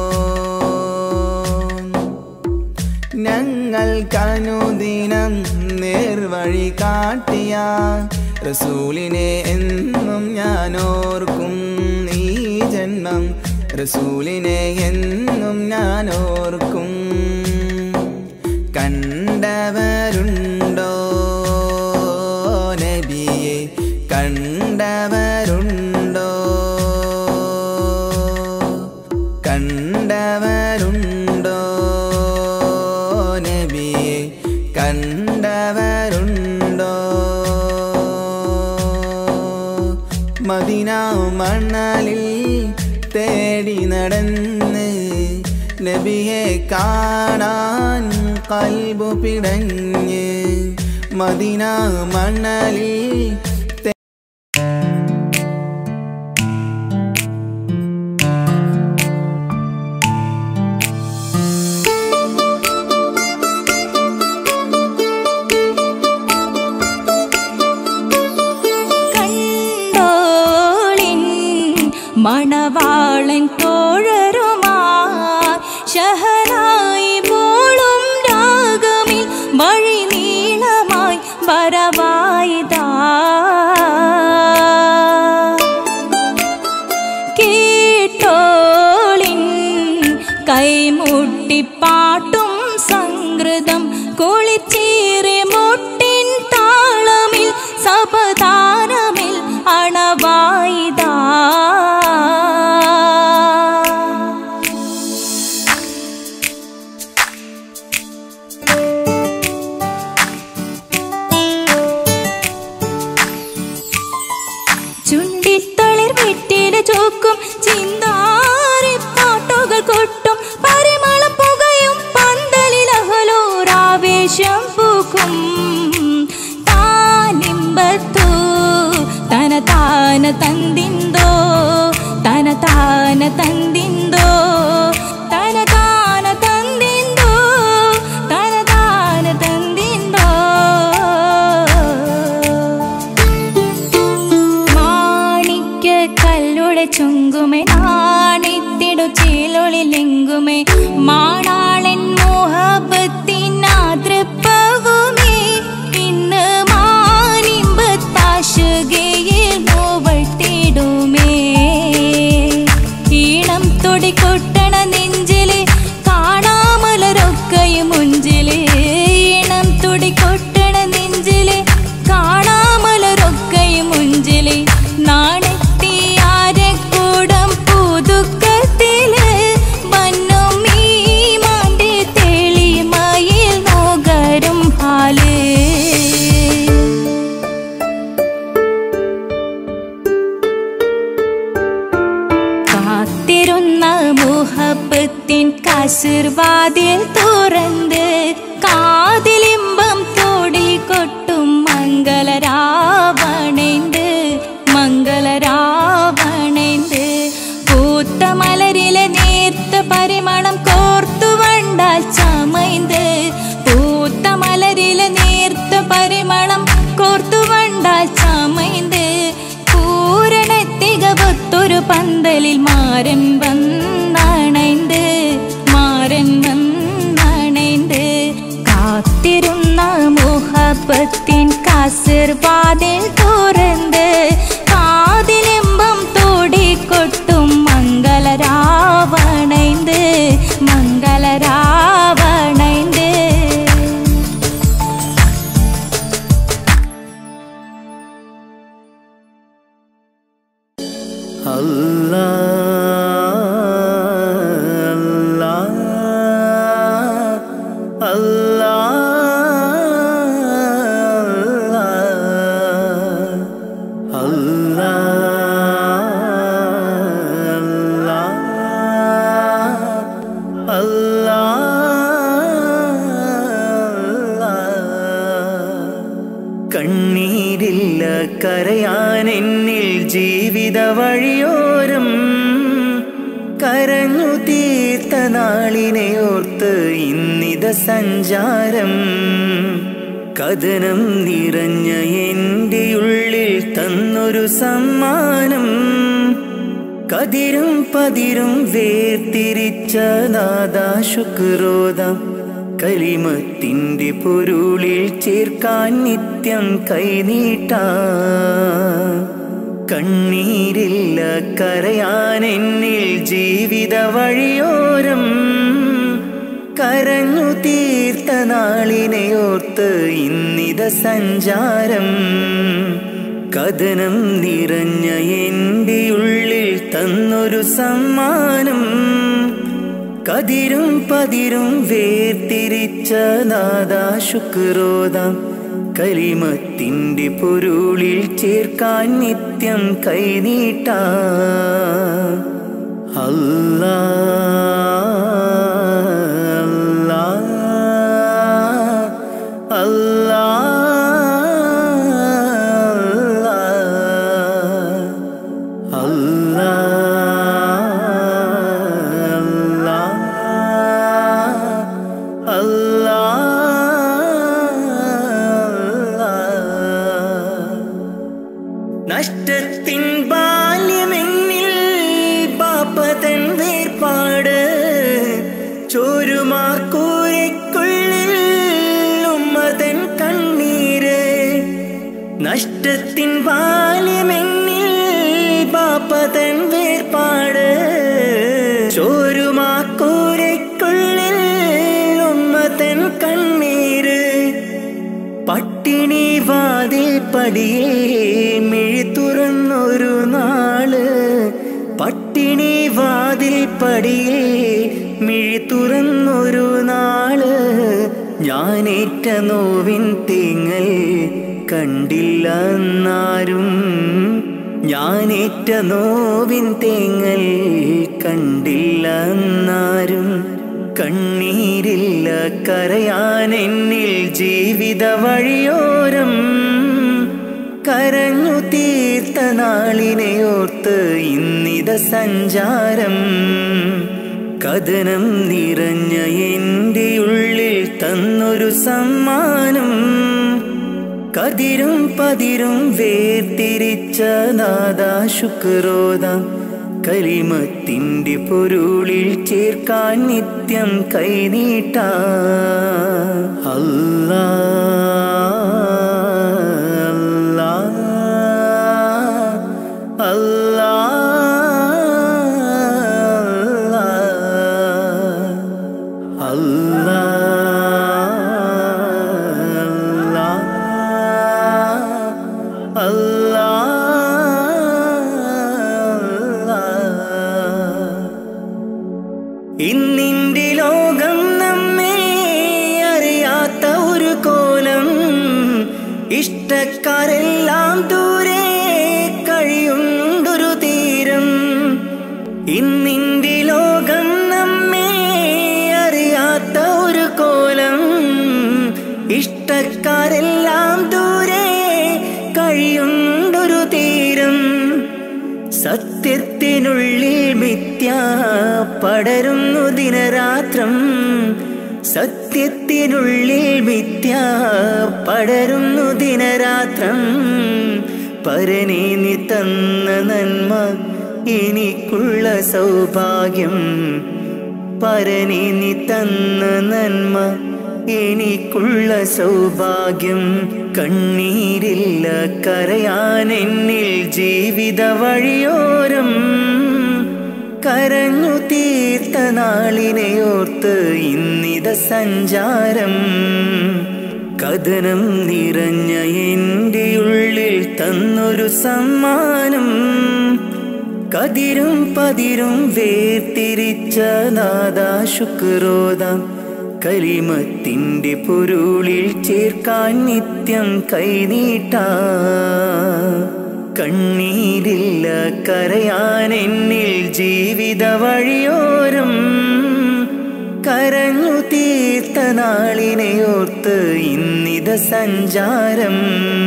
ഞങ്ങൾക്കനുദിനം നേർവഴി കാട്ടിയ റസൂലിനെ എന്നും ഞാൻ ഓർക്കും ഈ ജന്മം റസൂലിനെ എന്നും ഞാൻ ഓർക്കും കണ്ടവരുണ്ടോ നബിയെ കണ്ടവരുണ്ടോ കണ്ടവരുണ്ടോ നബിയെ കണ്ടവരുണ്ടോ മദിന മണലിൽ തേടി നടന്ന് നബിയെ കാണാൻ കൽബു പിടഞ്ഞ് മദിന മണലിൽ കണ്ടോളിൻ മണവാളൻ തോഴരുമാ ഷഹനായി പോളും രാഗമിൽ വഴി നീളമായി വരവായിതാ കേട്ടോളിൻ കൈമുട്ടിപ്പാട്ടും സംഗൃതം കുളിച്ചേറി മുട്ടിൻ താളമിൽ സപതാരമിൽ അണവായിതാ ചുണ്ടിത്തളിർ വെറ്റില ചോക്കും ചിന്താരി പാട്ടുകൾ കൊട്ടും പരിമളം പുകയും പന്തലിൽ അഹലോരാവേശം പൂക്കും താനിമ്പത്തു തന താന തന്തിന്തോ തന താന തന്തിന്തോ തന താന തന്തിന്തോ തന താന തന്തിന്തോ മാണിക്യ കല്ലുടെ ചുങ്കുമേ നാണിത്തിടു ചീലൊളിലെങ്കുമേ മാണാളൻ മോഹബത്തിനാതൃപ്പവുമേ ഇന്ന് മാനിമ്പത്താശുകേ വാതിൽ തുറന്ന് കാതിലിമ്പം തോടി കൊട്ടും മംഗളരാവണേന്ത് മംഗളരാവണേന്ത് പൂത്ത മലരിലെ നേർത്ത പരിമളം കോർത്തു വണ്ടാൽ ചമൈന്ത് പൂത്ത മലരിലെ നേർത്ത പരിമളം കോർത്തു വണ്ടാൽ ചമൈന്ത് പൂരണത്തികവത്തൊരു പന്തലിൽ മാരൻ വന്നണൈന്ത് മാരൻ വന്നണൈന്ത് കാത്തിരുന്ന മുഹബത്തിൻ കാസിർ വാതിൽ തുറന്ന് കാതിലിമ്പം തോടിക്കൊട്ടും മംഗളരാവണൈന്ത് മംഗളരാവണൈന്ത് അല്ലാ അല്ലാ അല്ലാ അല്ലാ അല്ലാ കണ്ണീരില്ല കരയാൻ എന്നിൽ ജീവിത വഴിയോരം കരഞ്ഞു തീർത്ത നാളിനെ ഓർത്ത് ഇന്നിത സഞ്ചാരം കഥനം നിറഞ്ഞ എൻ്റെ ഉള്ളിൽ തന്നൊരു സമ്മാനം കതിരും പതിരും വേർതിരിച്ച നാദാ ശുക്രോദം കലിമത്തിൻ്റെ പൊരുളിൽ ചേർക്കാൻ നിത്യം കൈനീട്ട കണ്ണീരില്ല കരയാൻ എന്നിൽ ജീവിത വഴിയോരം കരഞ്ഞു തീർത്ത നാളിനെ ഓർത്ത് ഇന്നിത സഞ്ചാരം കഥനം നിറഞ്ഞ എൻ്റെ ഉള്ളിൽ തന്നൊരു സമ്മാനം കതിരും പതിരും വേർതിരിച്ച നാദാ ശുക്രോദം കലിമത്തിൻ്റെ പൊരുളിൽ ചേർക്കാൻ നിത്യം കൈനീട്ട അല്ലാ അല്ലാ അല്ലാ അല്ലാ അല്ലാ നഷ്ടത്തിൻ ബാല്യമെന്നിൽ പാപ്പതൻ വേർപാട് ചോരുമാക്കൂരയ്ക്കുള്ളിൽ ഉമ്മതൻ കണ്ണീര് നഷ്ടത്തിൻ ബാല്യമെന്നിൽ പാപ്പതൻ വേർപാട് ചോരുമാക്കൂരയ്ക്കുള്ളിൽ ഉമ്മതൻ കണ്ണീര് പട്ടിണി വാതിൽ പടിയേ മിഴി തുറന്നൊരു നാള് പട്ടിണി വാതിൽ പടിയേ മിഴി തുറന്നൊരു നാള് ഞാനേറ്റ നോവിൻ തേങ്ങൽ കണ്ടില്ല എന്നാരും ഞാനേറ്റ നോവിൻ തേങ്ങൽ കണ്ടില്ല എന്നാരും കണ്ണീരില്ല കരയാൻ എന്നിൽ ജീവിത വഴിയോരം കരഞ്ഞു തീർത്ത നാളിനെ ഓർത്ത് ഇന്നിത സഞ്ചാരം കഥനം നിറഞ്ഞ എൻ്റെ ഉള്ളിൽ തന്നൊരു സമ്മാനം കതിരും പതിരും വേർതിരിച്ച നാദാ ശുക്രോദം കലിമത്തിൻ്റെ പൊരുളിൽ ചേർക്കാൻ നിത്യം കൈനീട്ട അല്ലാ അല്ലാ അല്ലാ അല്ലാ അല്ലാ ഇന്നിന്റെ ലോകം നമ്മെ അറിയാത്ത ഒരു കോലം ഇഷ്ടക്കാരെല്ലാം ദൂരെ കഴിയുണ്ടൊരു തീരം ഇന്നിന്റെ ലോകം നമ്മെ അറിയാത്ത ദൂരക്കാരെല്ലാം ദൂരെ കഴിയുണ്ടൊരു തീരം സത്യത്തിനുള്ളിൽ മിഥ്യ പടരുന്നു ദിനരാത്രം സത്യത്തിനുള്ളിൽ മിഥ്യ പടരുന്നു ദിനരാത്രം പരനെ നീ തന്ന നന്മ എനിക്കുള്ള സൗഭാഗ്യം പരനെ നീ തന്ന നന്മ എനിക്കുള്ള സൗഭാഗ്യം കണ്ണീരില്ല കരയാൻ എന്നിൽ ജീവിത വഴിയോരം കരഞ്ഞു തീർത്ത നാളിനെയോർത്ത് ഇന്നിത സഞ്ചാരം കഥനം നിറഞ്ഞ എൻ്റെ ഉള്ളിൽ തന്നൊരു സമ്മാനം കതിരും പതിരും വേർതിരിച്ച നാദാ ശുക്രോദാം കലിമത്തിൻ്റെ പൊരുളിൽ ചേർക്കാൻ നിത്യം കൈനീട്ട കണ്ണീരില്ല കരയാൻ എന്നിൽ ജീവിത വഴിയോരം കരഞ്ഞു തീർത്ത നാളിനെയോർത്ത് ഇന്നിത സഞ്ചാരം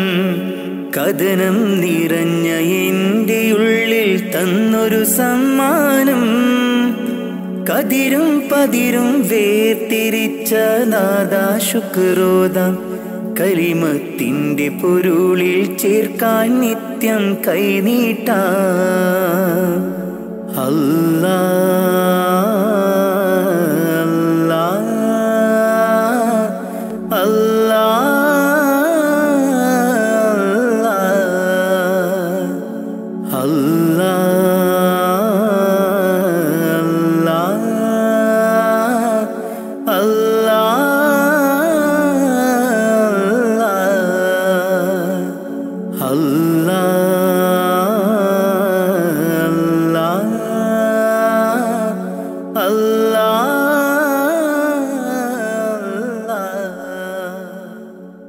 കഥനം നിറഞ്ഞ എൻ്റെ ഉള്ളിൽ തന്നൊരു സമ്മാനം കതിരും പതിരും വേർതിരിച്ച നാദാ ശുക്രോദാം കലിമത്തിൻ്റെ പൊരുളിൽ ചേർക്കാൻ നിത്യം കൈനീട്ട അല്ലാ അല്ലാ അല്ലാ അല്ലാ അല്ലാ അല്ലാ അല്ലാ അല്ലാ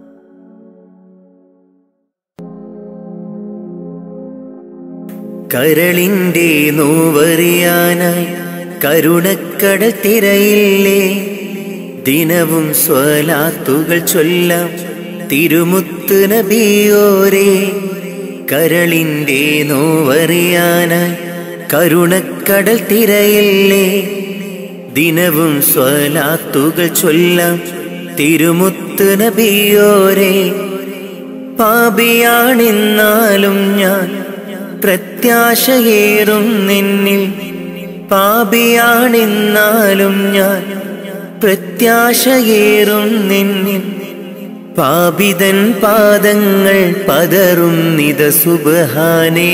കരളിൻ്റെ നോവറിയാനായി കരുണക്കടൽ തിരയില്ലേ ദിനവും സ്വലാത്തുകൾ ചൊല്ലാം തിരുമുത്ത് നബിയോരേ കരളിൻ്റെ നോവറിയാനായി കരുണക്കടൽ തിരയില്ലേ ദിനവും സ്വലാത്തുകൾ ചൊല്ലാം തിരുമുത്ത് നബിയോരേ പാപിയാണെന്നാലും ഞാൻ പ്രത്യാശയേറും നിന്നിൽ പാപിയാണെന്നാലും ഞാൻ പ്രത്യാശയേറും നിന്നിൽ പാപിതൻ പാദങ്ങൾ പതറും നിത സുബഹാനേ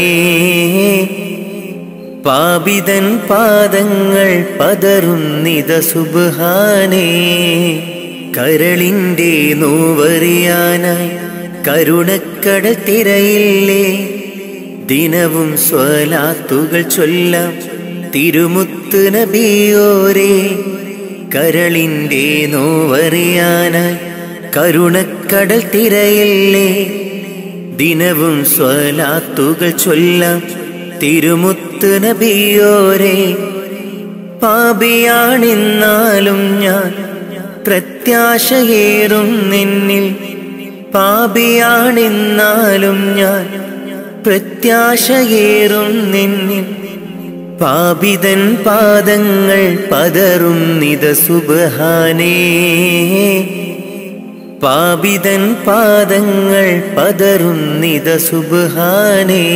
പാപിതൻ പാദങ്ങൾ പതറും നിത സുബഹാനേ കരളിൻ്റെ നോവറിയാനായി കരുണക്കട തിരയില്ലേ ദിനവും സ്വലാത്തുകൾ ചൊല്ലാം തിരുമുത്ത് നബിയോരേ കരളിൻ്റെ നോവറിയാനായി കരുണക്കടൽ തിരയില്ലേ ദിനവും സ്വലാത്തുകൾ ചൊല്ലാം തിരുമുത്ത് നബിയോരേ പാപിയാണെന്നാലും ഞാൻ പ്രത്യാശയേറും നിന്നിൽ പാപിയാണെന്നാലും ഞാൻ പ്രത്യാശയേറും നിന്നിൽ പാപിതൻ പാദങ്ങൾ പതറും നിത സുബഹാനേ പാപിതൻ പാദങ്ങൾ പതറും നിത സുബഹാനേ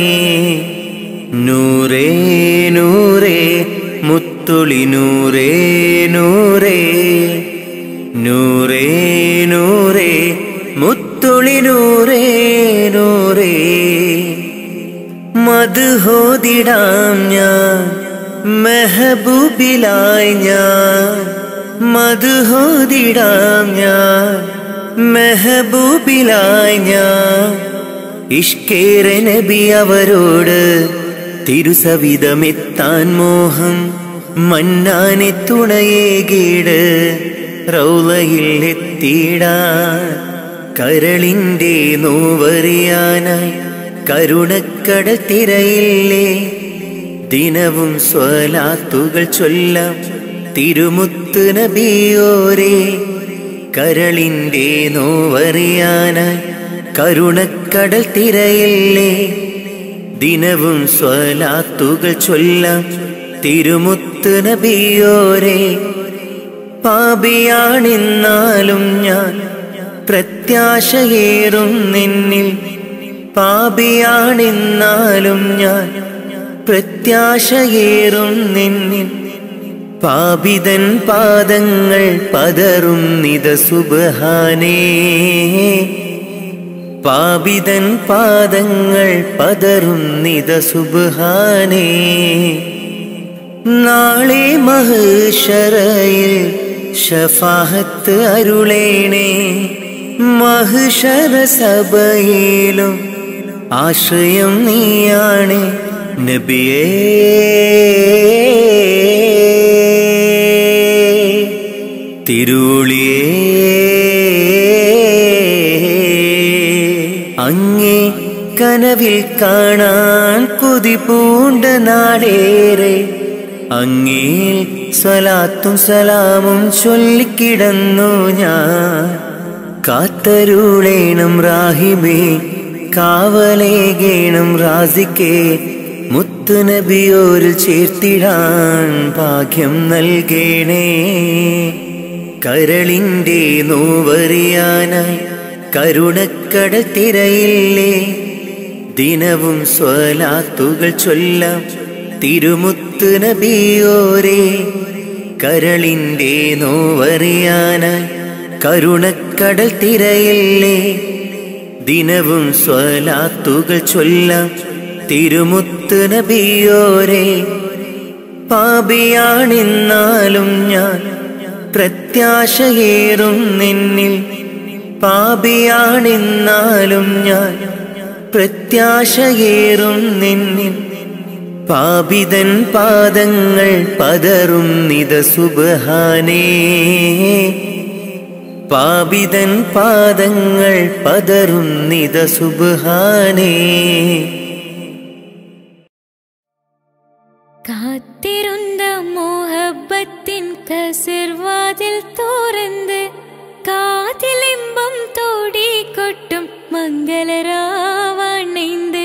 നൂറേ നൂറേ മുത്തുളി നൂറേ നൂറേ നൂറേ നൂറേ മുത്തുളി നൂറേ നൂറേ മധുഹോദിടാം ഞാൻ മെഹബൂബിലായി ഞാൻ മധുഹോദിടാം ഞാൻ മെഹബൂബിലായി ഞാൻ ഇഷ്കേര നബി അവരോട് തിരുസവിധമെത്താൻ മോഹം മന്നാനെ തുണയേകീട് റൗലയിൽ എത്തിയിടാൻ കരളിൻ്റെ നോവറിയാനായി കരുണക്കട തിരയില്ലേ ദിനവും സ്വലാത്തുകൾ ചൊല്ലാം തിരുമുത്ത് നബിയോരേ കരളിൻ്റെ നോവറിയാനായി കരുണക്കടൽ തിരയില്ലേ ദിനവും സ്വലാത്തുകൾ ചൊല്ലാം തിരുമുത്ത് നബിയോരെ പാപിയാണെന്നാലും ഞാൻ പ്രത്യാശയേറും നിന്നിൽ പാപിയാണെന്നാലും ഞാൻ പ്രത്യാശയേറും നിന്നിൽ പാപിതൻ പാദങ്ങൾ പതറും നിത സുബഹാനേ പാപിതൻ പാദങ്ങൾ പതറും നിത സുബഹാനേ നാളെ മഹുഷറയിൽ ഷഫാഹത്ത് അരുളേണേ മഹുഷറ സഭയിലും ആശ്രയം നീയാണ് നബിയേ തിരുളിയേ അങ്ങേ കനവിൽ കാണാൻ കൊതി പൂണ്ട നാടേറെ അങ്ങേ സ്വലാത്തും സലാമും ചൊല്ലിക്കിടന്നു ഞാൻ കാത്തരുളേണം റാഹിബേ കാവലേകേണം റാസിക്കേ മുത്തുനബിയോരിൽ ചേർത്തിടാൻ ഭാഗ്യം നൽകേണേ കരളിൻ്റെ നോവറിയാനായി കരുണക്കടൽ തിരയില്ലേ ദിനവും സ്വലാത്തുകൾ ചൊല്ലാം തിരുമുത്ത് നബിയോരേ കരളിൻ്റെ നോവറിയാനായി കരുണക്കടൽ തിരയില്ലേ ദിനവും സ്വലാത്തുകൾ ചൊല്ലാം തിരുമുത്ത് നബിയോരേ പാപിയാണെന്നാലും ഞാൻ പ്രത്യാശയേറും നിന്നിൽ പാപിയാണെന്നാലും ഞാൻ പ്രത്യാശയേറും നിന്നിൽ പാപിതൻ പാദങ്ങൾ പതറും നിത സുബഹാനേ പാപിതൻ പാദങ്ങൾ പതറും നിത സുബഹാനേ കാത്തിരുந்த മോഹബത്തിൻ കസിർവാതിൽ തോറന്ന് കാതിലിമ്പം തോടിക്കൊട്ടും മംഗളരാവണൈந்து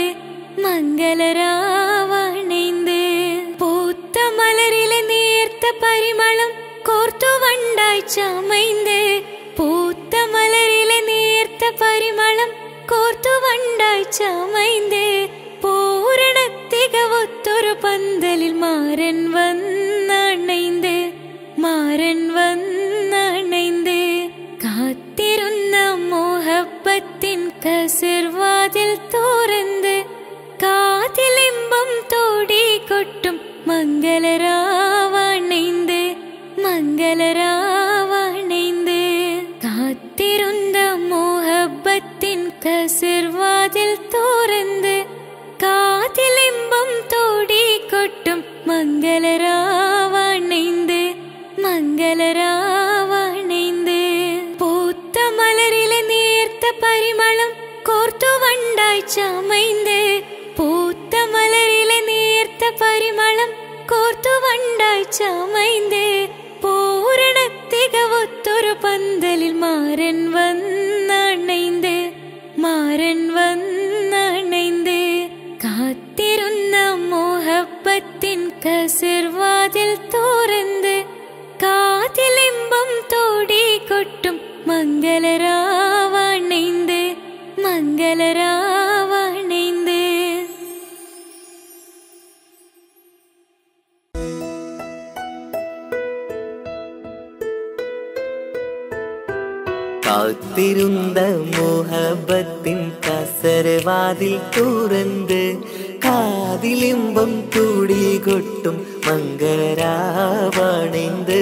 മംഗളരാവണൈந்து പൂത്ത മലരിലെ നേർത്ത പരിമളം കോർത്തു വണ്ടായി ചമൈந்து പൂത്ത മലരിലെ നേർത്ത പരിമളം കോർത്തു വണ്ടായി ചമൈந்து പൂരണത്തികവൊത്തൊരു പന്തലിൽ മാരൻ വന്നണൈந்து മാരൻ വന്നണൈந்து കാത്തിരുന്ന മോഹബത്തിൻ കസിർവാതിൽ തോറന്ന് കാതിലിമ്പം തോടിക്കൊട്ടും മംഗളരാവണൈந்து മംഗളരാവണൈந்து കാത്തിരുന്ന മോഹബത്തിൻ കസിർവാതിൽ തോറന്ന് കാതിലിമ്പം തോടിക്കൊട്ടും മംഗളരാവണൈந்து മംഗളരാവണൈந்து പൂത്ത മലരിലെ നേർത്ത പരിമളം കോർത്തു വണ്ടായി ചമൈந்து പൂത്ത മലരിലെ നേർത്ത പരിമളം കോർത്തു വണ്ടായി ചമൈந்து പൂരണത്തികവൊത്തൊരു പന്തലിൽ മാരൻ വന്നണൈந்து മാരൻ വന്നണൈந்து കാത്തിരുന്ന മോഹബത്തിൻ കസിർവാതിൽ തോറന്ന് കാതിലിമ്പം തോടിക്കൊട്ടും മംഗളരാവണൈந்து മംഗളരാവണൈந்து കാത്തിരുந்த മോഹബത്തിൻ കസരവാതിൽ തുറന്ന് കാതിലിമ്പം തൂടി കൊട്ടും മംഗളരാവണൈந்து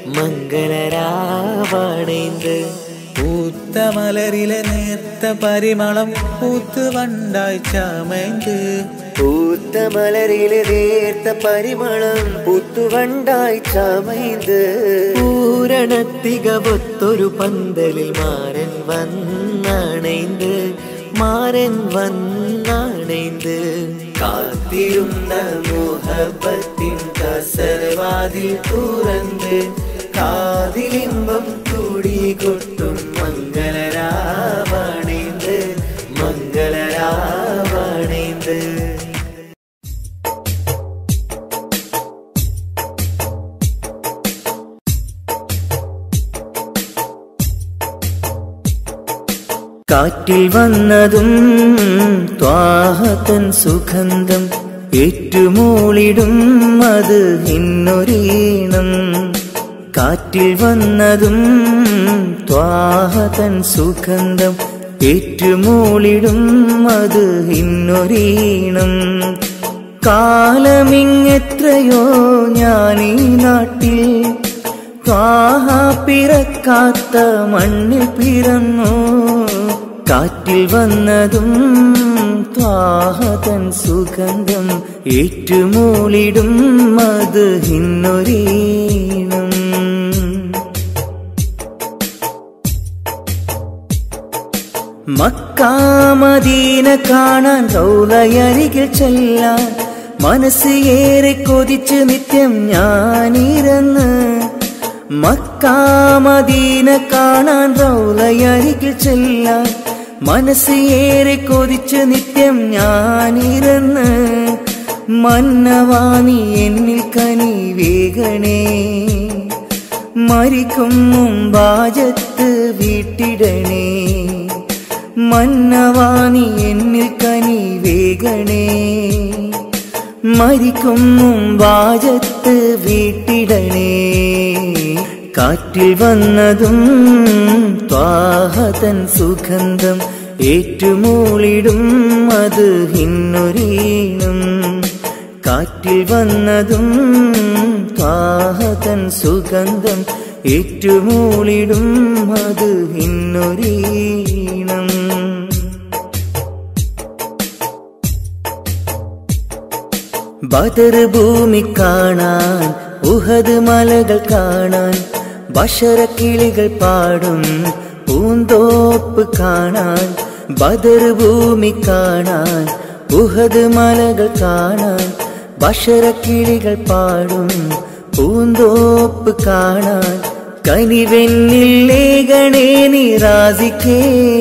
മംഗളരാവണൈந்து പൂത്ത മലരിലെ നേർത്ത പരിമളം പൂത്ത് വണ്ടായി ചമൈந்து പൂത്ത മലരിലെ നേർത്ത പരിമളം പുത്തുവണ്ടായി ചമൈந்து പൂരണത്തികവൊത്തൊരു പന്തലിൽ മാരൻ വന്നണൈந்து മാരൻ വന്നണൈந்து കാത്തിരുന്ന മോഹബത്തിൻ കസരവാതിൽ തുറന്ന് കാതിലിമ്പം കൂടി കൊട്ടും മംഗളരാവണേന്ത് മംഗളരാവണേന്ത് കാറ്റിൽ വന്നതും ത്വാഹത്തൻ സുഗന്ധം ഏറ്റുമൂളിടും അത് ഇന്നൊരീണം കാറ്റിൽ വന്നതും ത്വാഹതൻ സുഗന്ധം ഏറ്റുമൂളിടും അത് ഇന്നൊരീണം കാലമിങ്ങെത്രയോ ഞാനീ നാട്ടിൽ ത്വാഹ പിറക്കാത്ത മണ്ണിൽ പിറന്നു കാറ്റിൽ വന്നതും ത്വാഹതൻ സുഗന്ധം ഏറ്റുമൂളിടും അത് ഇന്നൊരീണം മക്കാമദീന കാണാൻ റൗലയരികിൽ ചെല്ലാൻ മനസ്സ് ഏറെ കൊതിച്ച് നിത്യം ഞാനിരന്ന് മക്കാമദീന കാണാൻ റൗലയരികിൽ ചെല്ലാൻ മനസ്സ് ഏറെ കൊതിച്ച് നിത്യം ഞാനിരന്ന് മന്നവാണി എന്നിൽ കനി വേഗണേ മരിക്കും മുമ്പാജത്ത് വീട്ടിടണേ മന്നവാണി എന്നിൽ കനി വേഗണേ മരിക്കും മുമ്പാജത്ത് വീട്ടിടണേ കാറ്റിൽ വന്നതും ത്വാഹതൻ സുഗന്ധം ഏറ്റുമൂളിടും അത് ഹിന്നൊരീണം കാറ്റിൽ വന്നതും ത്വാഹതൻ സുഗന്ധം ഏറ്റുമൂളിടും അത് ഹിന്നൊരീണം ബദർ ഭൂമി കാണാൻ ഉഹദ് മലകൾ കാണാൻ ബഷറക്കിളികൾ പാടും പൂന്തോപ്പ് കാണാൻ ബദർ ഭൂമി കാണാൻ ഉഹദ് മലകൾ കാണാൻ ബഷറക്കിളികൾ പാടും പൂന്തോപ്പ് കാണാൻ കനിവെന്നിൽ ലേഖണേ നിറാസിക്കേ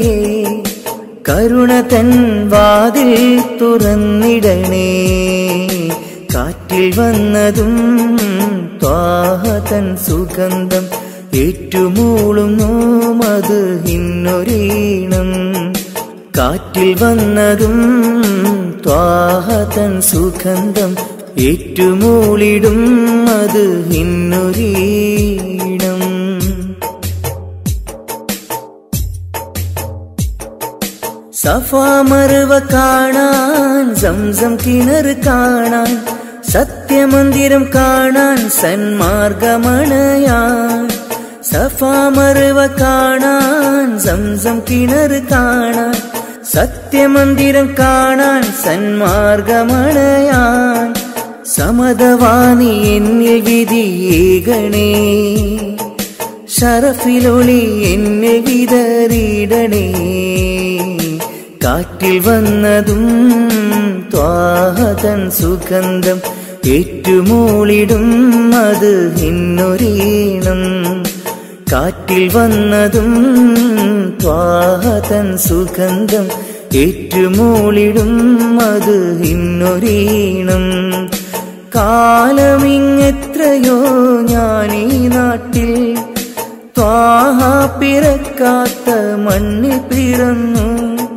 കരുണ തൻ വാതിൽ തുറന്നിടണേ കാറ്റിൽ വന്നതും ത്വാഹതൻ സുഗന്ധം ഏറ്റുമൂളുന്നു അത് ഇന്നൊരീണം കാറ്റിൽ വന്നതും ത്വാഹതൻ സുഗന്ധം ഏറ്റുമൂളിടും അത് ഇന്നൊരീണം സഫാമറുവ കാണാൻ സംസം കിണർ കാണാൻ സത്യമന്ദിരം കാണാൻ സന്മാർഗമണയാൻ സഫാമറുവ കാണാൻ സംസം കിണർ കാണാൻ സത്യമന്ദിരം കാണാൻ സന്മാർഗമണയാൻ സമതവാണി എന്നിൽ വിധിയേകണേ ഷറഫിലൊളി എന്നെ വിതറിയിടണേ കാറ്റിൽ വന്നതും ത്വാഹതൻ സുഗന്ധം ഏറ്റുമൂളിടും അത് ഇന്നൊരീണം കാറ്റിൽ വന്നതും ത്വാഹതൻ സുഗന്ധം ഏറ്റുമൂളിടും അത് ഇന്നൊരീണം കാലമിങ്ങെത്രയോ ഞാനീ നാട്ടിൽ ത്വാഹ പിറക്കാത്ത മണ്ണിൽ പിറന്നു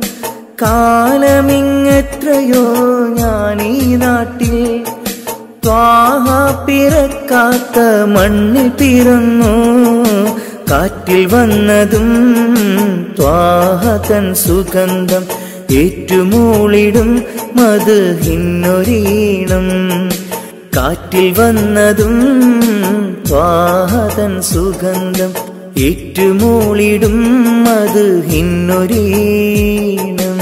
കാലമിങ്ങെത്രയോ ഞാനീ നാട്ടിൽ ത്വാഹ പിറക്കാത്ത മണ്ണിൽ പിറന്നു കാറ്റിൽ വന്നതും ത്വാഹതൻ സുഗന്ധം ഏറ്റുമൂളിടും മത് ഹിന്നൊരീണം കാറ്റിൽ വന്നതും ത്വാഹതൻ സുഗന്ധം ഏറ്റുമൂളിടും അത് ഹിന്നൊരീണം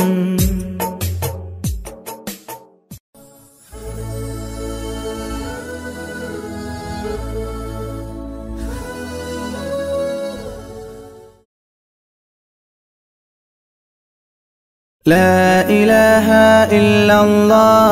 لا إله إلا الله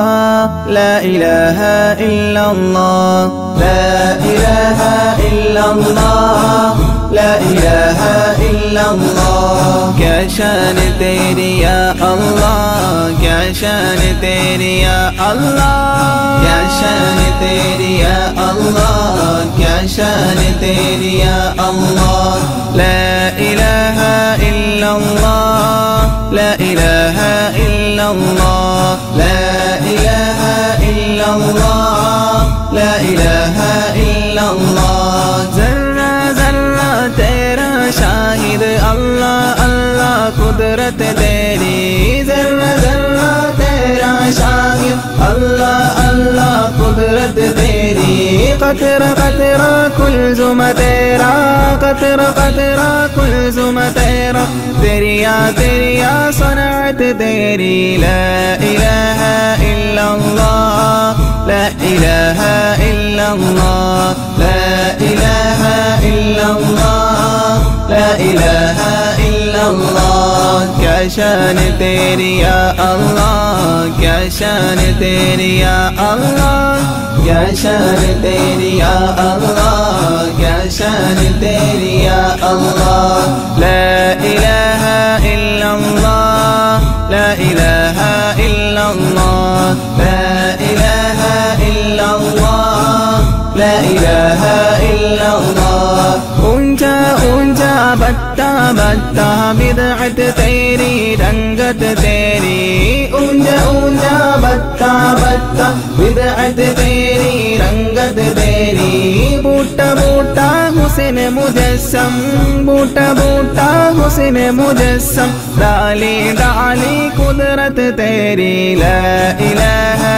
لا إله إلا الله لا إله إلا الله لا إله إلا الله क्या शान तेरी या अल्लाह क्या शान तेरी या अल्लाह क्या शान तेरी या अल्लाह क्या शान तेरी या अल्लाह لا إله إلا الله لا إله إلا الله لا إله إلا الله لا إله إلا الله ذرة ذرة तेरा शाहिद अल्लाह अल्लाह कुदरत तेरी ذرة ذرة तेरा शाहिद अल्लाह अल्लाह कुदरत तेरी कतरा कतरा कुल जुम तेरा कतरा कतरा कुल जुम तेरा तेरिया तेरिया सनअत तेरी ला इलाह इल्ला अल्लाह لا إله إلا الله لا إله إلا الله لا إله إلا الله क्या शान तेरी या अल्लाह क्या शान तेरी या अल्लाह क्या शान तेरी या अल्लाह क्या शान तेरी या अल्लाह لا إله إلا الله لا إله إلا الله لا إله إلا الله لا إله إلا الله ऊंचा ऊंचा बत्ता बत्ता बिदअत तेरी रंगत तेरी ऊंचा ऊंचा बत्ता बत्ता बिदअत तेरी रंगत तेरी बूटा बूटा हुसैन मुजस्सम बूटा बूटा हुसैन मुजस्सम डाली डाली कुदरत तेरी ला इलाहा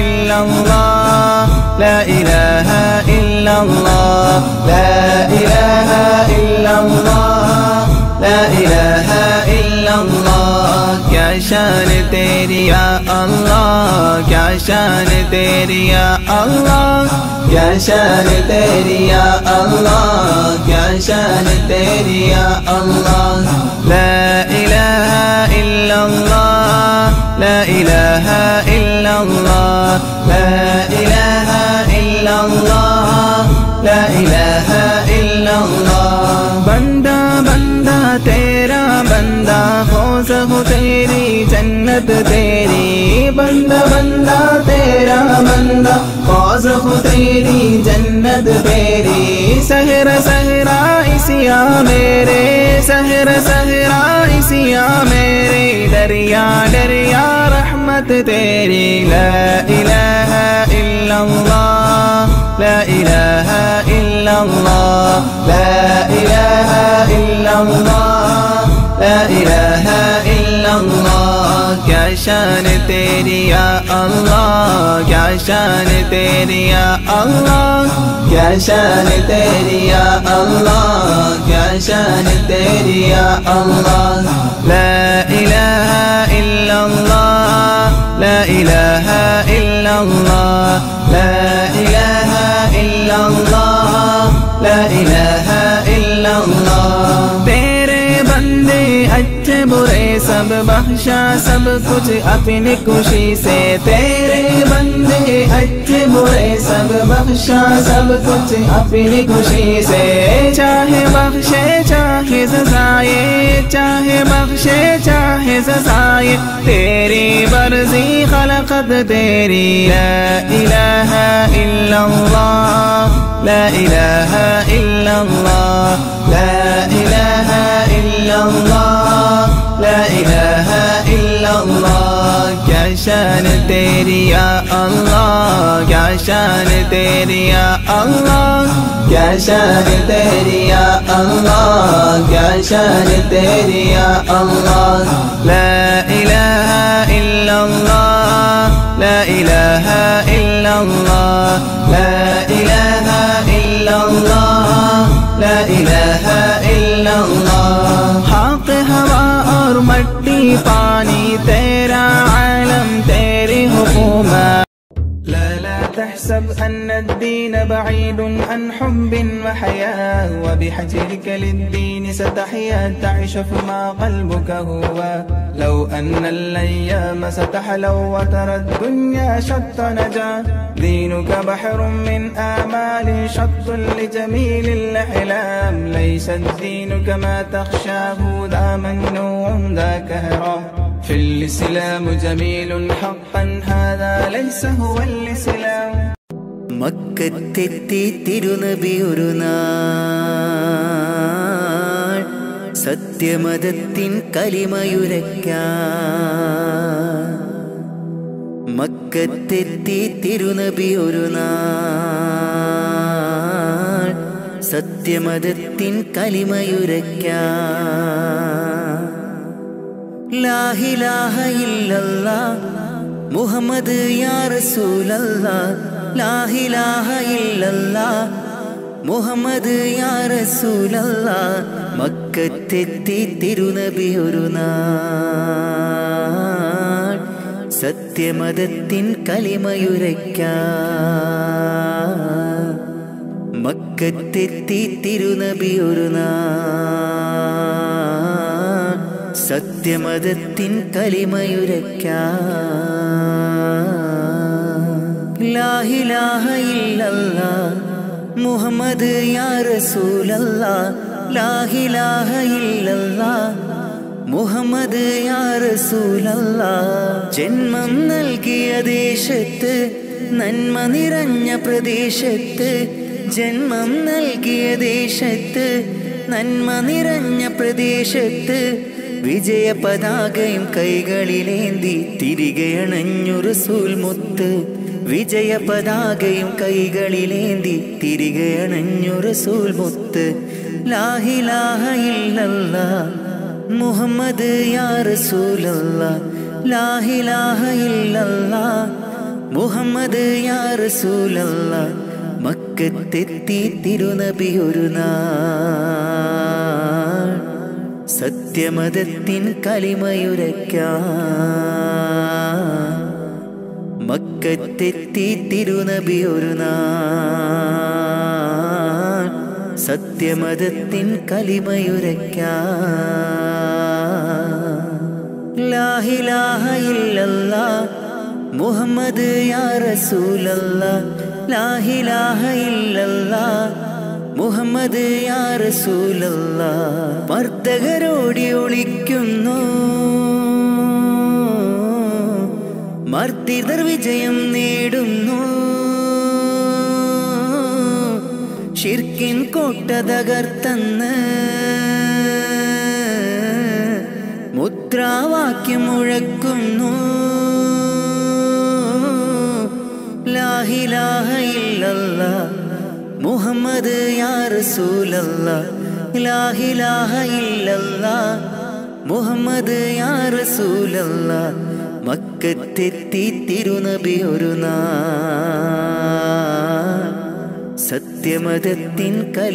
इल्लल्लाह لا إله إلا الله لا إله إلا الله لا إله إلا الله क्या शान तेरी या अल्लाह क्या शान तेरी या अल्लाह क्या शान तेरी या अल्लाह क्या शान तेरी या अल्लाह لا إله إلا الله لا إله إلا الله لا إله إلا الله لا إله إلا الله बंदा बंदा तेरा बंदा फौज हो तेरी जन्नत तेरी बंदा बंदा तेरा बंदा फौज हो तेरी जन्नत तेरी सहर सहरा इसिया मेरे सहर सहरा इसिया मेरे दरिया दरिया रहमत तेरी ला इलाहा इल्लल्लाह لا إله إلا الله لا إله إلا الله لا إله إلا الله क्या शान तेरी या अल्लाह क्या शान तेरी या अल्लाह क्या शान तेरी या अल्लाह क्या शान तेरी या अल्लाह لا إله إلا الله لا إله إلا الله لا إله إلا الله لا إله إلا الله तेरे बंदे अच्छे बुरे सब बख्शा सब कुछ अपनी खुशी से तेरे बंदे अच्छे बुरे सब बख्शा सब कुछ अपनी खुशी से चाहे बख्शे चाहे सजाए चाहे बख्शे चाहे सजाए तेरी बर्जी खलकत तेरी ला इलाहा इल्लल्लाह لا إله إلا الله لا إله إلا الله لا إله إلا الله क्या शान तेरी या अल्लाह क्या शान तेरी या अल्लाह क्या शान तेरी या अल्लाह क्या शान तेरी या अल्लाह لا إله إلا الله لا إله إلا الله لا إله إلا الله لا إله إلا الله حق हवा और मट्टी पानी तेरा आलम तेरी हुकूमत لا لا تحسب أن الدين بعيد عن حب وحياة وبحجرك للدين ستحيا تعيش فيما قلبك هو لو أن الأيام ستحلو وترى الدنيا شط نجا دينك بحر من آمال شط لجميل الأحلام ليس الدين كما تخشاه ذا منوع ذا كهرام في الإسلام جميل حقا هذا ليس هو الإسلام മക്കത്തെത്തി തിരുനബി ഒരു നാൾ സത്യമതത്തിൻ കലിമയുരയ്ക്കാൻ മക്കത്തെത്തി തിരുനബി ഒരു നാൾ സത്യമതത്തിൻ കലിമയുരയ്ക്കാൻ ലാഹിലാഹ ഇല്ലല്ലാ മുഹമ്മദ് യാ റസൂലല്ലാ ലാഹിലാഹ ഇല്ലല്ലാ മുഹമ്മദ് യാ റസൂലല്ലാ മക്കത്തെത്തി തിരുനബി ഒരു നാൾ സത്യമതത്തിൻ കലിമയുരയ്ക്കാൻ മക്കത്തെത്തി തിരുനബി ഒരു നാൾ സത്യമതത്തിൻ കലിമയുരയ്ക്കാൻ ലാഹിലാഹ ഇല്ലല്ലാ മുഹമ്മദ് യാ റസൂലല്ലാ ലാഹിലാഹ ഇല്ലല്ലാ മുഹമ്മദ് യാ റസൂലല്ലാ ജന്മം നൽകിയ ദേശത്ത് നന്മ നിറഞ്ഞ പ്രദേശത്ത് ജന്മം നൽകിയ ദേശത്ത് നന്മ നിറഞ്ഞ പ്രദേശത്ത് വിജയ പതാകയും കൈകളിലേന്തി തിരികെ അണഞ്ഞു റസൂൽ മുത്ത് വിജയ പതാകയും കൈകളിലേന്തി തിരികെ അണഞ്ഞു റസൂൽ മുത്ത് ലാഹിലാഹ ഇല്ലല്ലാ മുഹമ്മദ് യാ റസൂലല്ലാ ലാഹിലാഹ ഇല്ലല്ലാ മുഹമ്മദ് യാ റസൂലല്ലാ മക്കത്തെത്തി തിരുനബി ഒരു നാൾ സത്യമതത്തിൻ കലിമയുരയ്ക്കാൻ മക്കത്തെത്തി തിരുനബി ഒരു നാൾ സത്യമതത്തിൻ കലിമയുരയ്ക്കാൻ ലാഹിലാഹ ഇല്ലല്ലാ മുഹമ്മദ് യാ റസൂലല്ലാ ലാഹിലാഹ ഇല്ലല്ലാ മുഹമ്മദ് യാ റസൂലല്ലാ മർദ്ദകരോടി ഒളിക്കുന്നു മർദ്ദിതർ വിജയം നേടുന്നു ഷിർക്കിൻ കോട്ട തകർത്തന്ന് മുദ്രാവാക്യം മുഴക്കുന്നു ലാഹിലാഹ ഇല്ലല്ലാ മുഹമ്മദ് യാ റസൂലല്ലാ ലാഹിലാഹ ഇല്ലല്ലാ മുഹമ്മദ് യാ റസൂലല്ലാ മക്കത്തെത്തി തിരുനബി ഒരു നാൾ സത്യമതത്തിൻ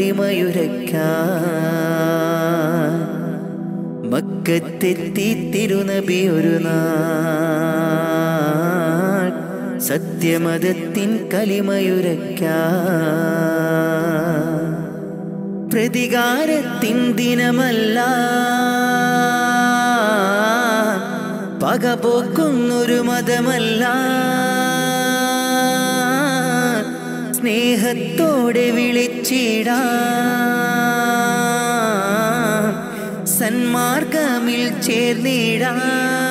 കലിമയുരയ്ക്കാൻ മക്കത്തെത്തി തിരുനബി ഒരു നാൾ സത്യമതത്തിൻ കലിമയുരയ്ക്കാൻ പ്രതികാരത്തിൻ ദിനമല്ല പകപോക്കുന്നൊരു മതമല്ല സ്നേഹത്തോടെ വിളിച്ചിടാം സന്മാർഗമിൽ ചേർന്നിടാം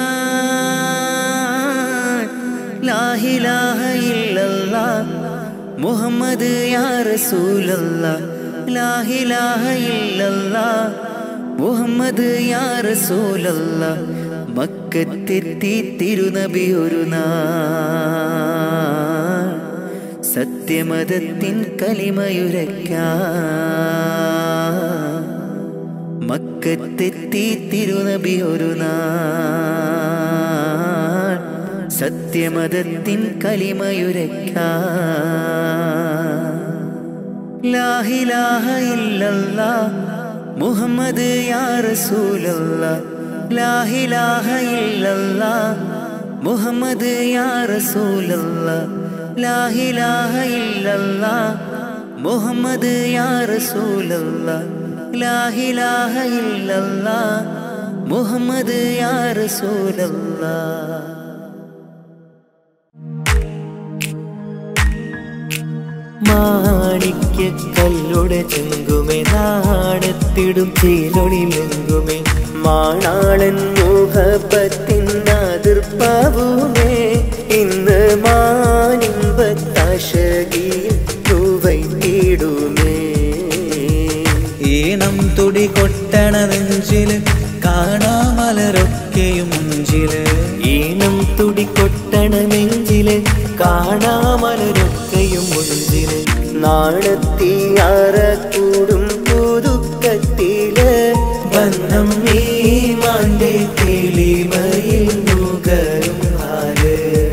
ലാഹിലാഹ ഇല്ലല്ലാ മുഹമ്മദ് യാ റസൂലല്ലാ ലാഹിലാഹ ഇല്ലല്ലാ മുഹമ്മദ് യാ റസൂലല്ലാ മക്കത്തെത്തി തിരുനബി ഒരു നാൾ സത്യമതത്തിൻ കലിമയുരയ്ക്കാൻ മക്കത്തെത്തി തിരുനബി ഒരു നാൾ സത്യമതത്തിൻ കലിമയുരയ്ക്കാൻ ലാഹിലാഹ ഇല്ലല്ലാ മുഹമ്മദ് യാ റസൂലല്ലാ ലാഹിലാഹ ഇല്ലല്ലാ മുഹമ്മദ് യാ റസൂലല്ലാ ലാഹിലാഹ ഇല്ലല്ലാ മുഹമ്മദ് യാ റസൂലല്ലാ ലാഹിലാഹ ഇല്ലല്ലാ മുഹമ്മദ് യാ റസൂലല്ലാ മാണിക്യ കല്ലുടെ ചെങ്കുമേ നാണത്തിടും ചേലൊളിലെങ്കുമേ മാണാളൻ മോഹപ്പത്തിൻ അതിർപ്പാവുമേ ഇന്ന് മാനിമ്പത്താശകിയിൽ തൂവൈത്തിടുമേ ഈണം തുടി കൊട്ടണ നെഞ്ചില് കാണാമലരൊക്കെയും മുഞ്ചില് ഈണം തുടിക്കൊട്ടണ നെഞ്ചില് കാണാമലരൊക്കെയും മുഞ്ചില് നാണത്തിയാറ കൂടും പുതുക്കത്തില് ബന്ധം ഈ മാന്റെ തെളിമയിൽ നുകരും ആര്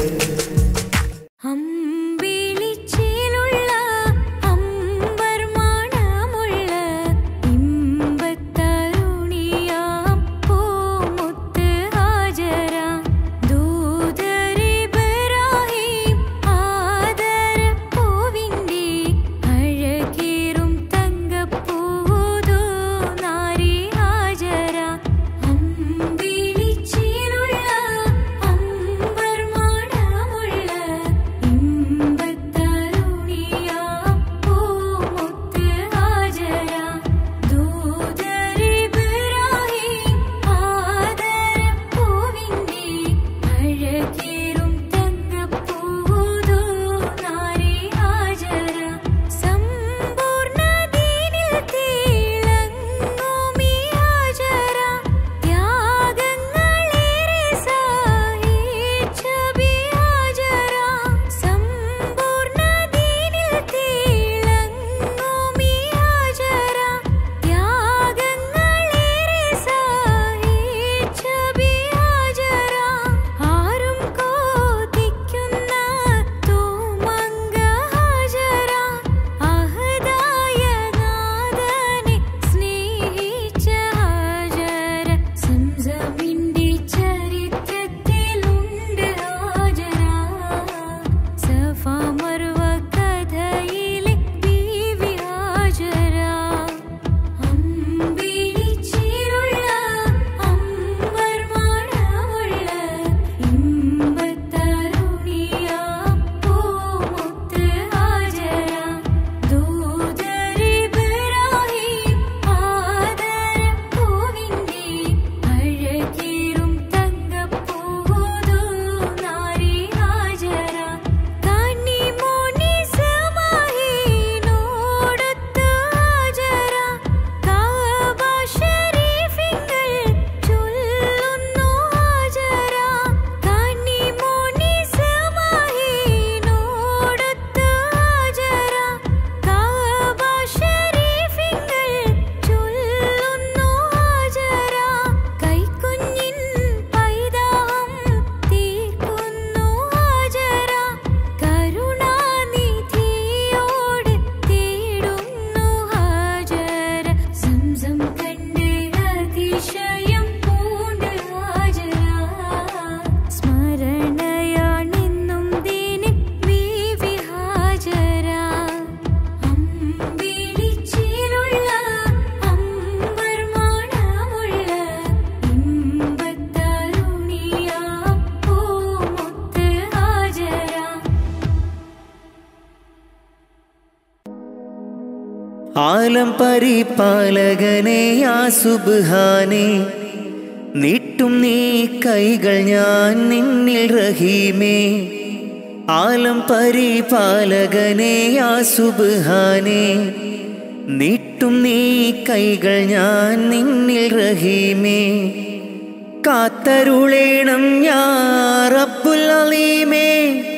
അമ്പിളിച്ചേലുള്ള അമ്പർ മണമുള്ള ഇമ്പത്തരുണിയാം പൂമുത്ത് ഹാജര ദൂതരിബ്രാഹിം ആദരപ്പൂവിൻ്റെ അഴകേറും തങ്കപ്പൂതോ നാരി ഹാജര അമ്പിളിച്ചേലുള്ള അമ്പർ മണമുള്ള ഇമ്പത്തരുണിയാം പൂമുത്ത് ഹാജര ദൂതരിബ്രാഹിം ആദരപ്പൂവിൻ്റെ അഴകേറും തങ്കപ്പൂതോ നാരി ഹാജര സമ്പൂർണ്ണ ദീനിൽ തിളങ്ങുമീ ഹാജര ത്യാഗങ്ങളേറെ സഹിച്ച ബി ഹാജര സമ്പൂർണ്ണ ദീനിൽ തിളങ്ങുമീ ഹാജര ത്യാഗങ്ങളേറെ സഹിച്ച ബി ഹാജര ആരും കോതിക്കുന്ന തൂമങ്ക ഹാജര അഹദായ നാദനെ സ്നേഹിച്ച ഹാജര സംസമിന്റെ ചരിത്രത്തിലുണ്ട് ഹാജര സഫ മർവ കഥയിലെ ബീവി ഹാജര അമ്പിളിച്ചിരുള്ള അമ്പർ മണമുള്ള ഇമ്പത്തരുണിയാം പൂമുത്ത് ഹാജര ദൂതരിബ്രാഹിം ആദരപ്പൂവിൻ്റെ അഴകേറും തങ്കപ്പൂതോ നാരി ഹാജര കന്നിമോനി സമാഹിനോടൊത്ത് ഹാജര കാബ ഷരീഫിങ്കൽ ചൊല്ലുന്നു ഹാജര കന്നിമോനി സമാഹിനോടൊത്ത് ഹാജര കാബ ഷരീഫിങ്കൽ ചൊല്ലുന്നു ഹാജര കൈക്കുഞ്ഞിൻ പൈതാഹം തീർക്കുന്നു ഹാജര കരുണാനിധിയോട് തേടുന്നു ഹാജര സംസം കണ്ട് അതിശയം പൂണ്ട് ഹാജര സ്മരണയാണെന്നും ദിന ബീവി ഹാജര അമ്പിളിച്ചിലുള്ള അമ്പർ മണമുള്ള ഇമ്പത്തരുണിയാം പൂമുത്ത് ഹാജര ആലം പരിപാലകനെ ആ സുബ്ഹാനെ നീട്ടും നീ കൈകൾ ഞാൻ നിന്നിൽ റഹീമേ ആലം പരിപാലകനെ ആ സുബ്ഹാനെ നീട്ടും നീ കൈകൾ ഞാൻ നിന്നിൽ റഹീമേ കാത്തരുളേണം ഞാ റബ്ബുൽ അലീമേ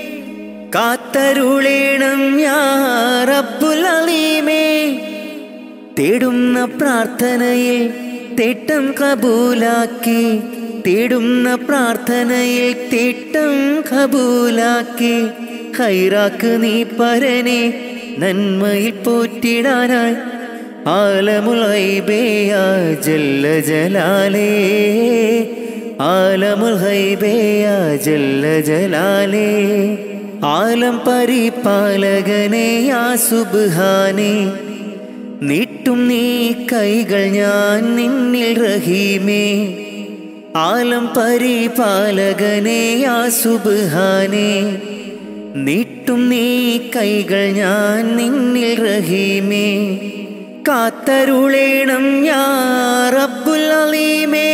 കാത്തരുളേണം ഞാ റബ്ബുൽ അലീമേ തേടുന്ന പ്രാർത്ഥനയിൽ തേട്ടം കബൂലാക്കി തേടുന്ന പ്രാർത്ഥനയിൽ തേട്ടം കബൂലാക്കി ഹൈറാക്ക് നീ പരനെ നന്മയിൽ പോറ്റിടാനായി ആലമുൽ ഹൈബേയാ ജല്ല ജലാലേ ആലമുൽ ഹൈബേയാ ജല്ല ജലാലേ ആലം പരിപാലകനെ യാ സുബ്ഹാനെ നീട്ടും നീ കൈകൾ ഞാൻ നിന്നിൽ റഹീമേ ആലം പരിപാലകനെ യാ സുബ്ഹാനെ നീട്ടും നീ കൈകൾ ഞാൻ നിന്നിൽ റഹീമേ കാത്തരുളേണം ഞാ റബ്ബുൽ അലീമേ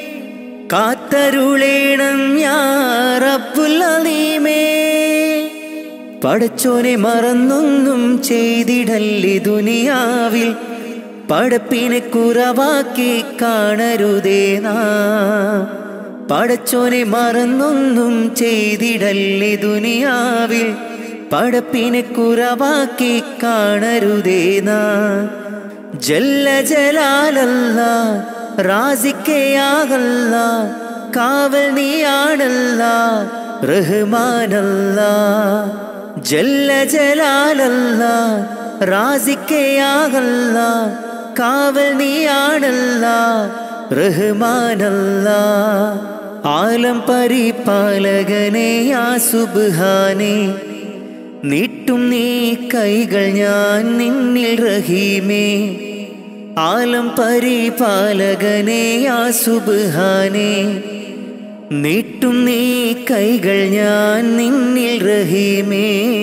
കാത്തരുളേണം ഞാ റബ്ബുൽ അലീമേ പടച്ചോനെ മറന്നൊന്നും ചെയ്തിടല്ലേ ദുനിയാവിൽ പടപ്പിനെ കുറവാക്കി കാണരുതേ നാ പടച്ചോനെ മറന്നൊന്നും ചെയ്തിടല്ലേ ദുനിയാവിൽ പടപ്പിനെ കുറവാക്കി കാണരുതേ നാ ജല്ല ജലാലല്ല റാസിക്കയാകല്ല കാവൽ നീയാണല്ല റഹ്മാനല്ല ജല്ല ജലാലല്ല റാസിക്കയാകല്ല കാവൽ നീയാണല്ല റഹ്മാനല്ല ആലം പരിപാലകനെ യാ സുബ്ഹാനെ നീട്ടും നീ കൈകൾ ഞാൻ നിന്നിൽ റഹീമേ ആലം പരിപാലകനെ യാ സുബ്ഹാനെ നീട്ടും നീ കൈകൾ ഞാൻ നിന്നിൽ റഹീമേ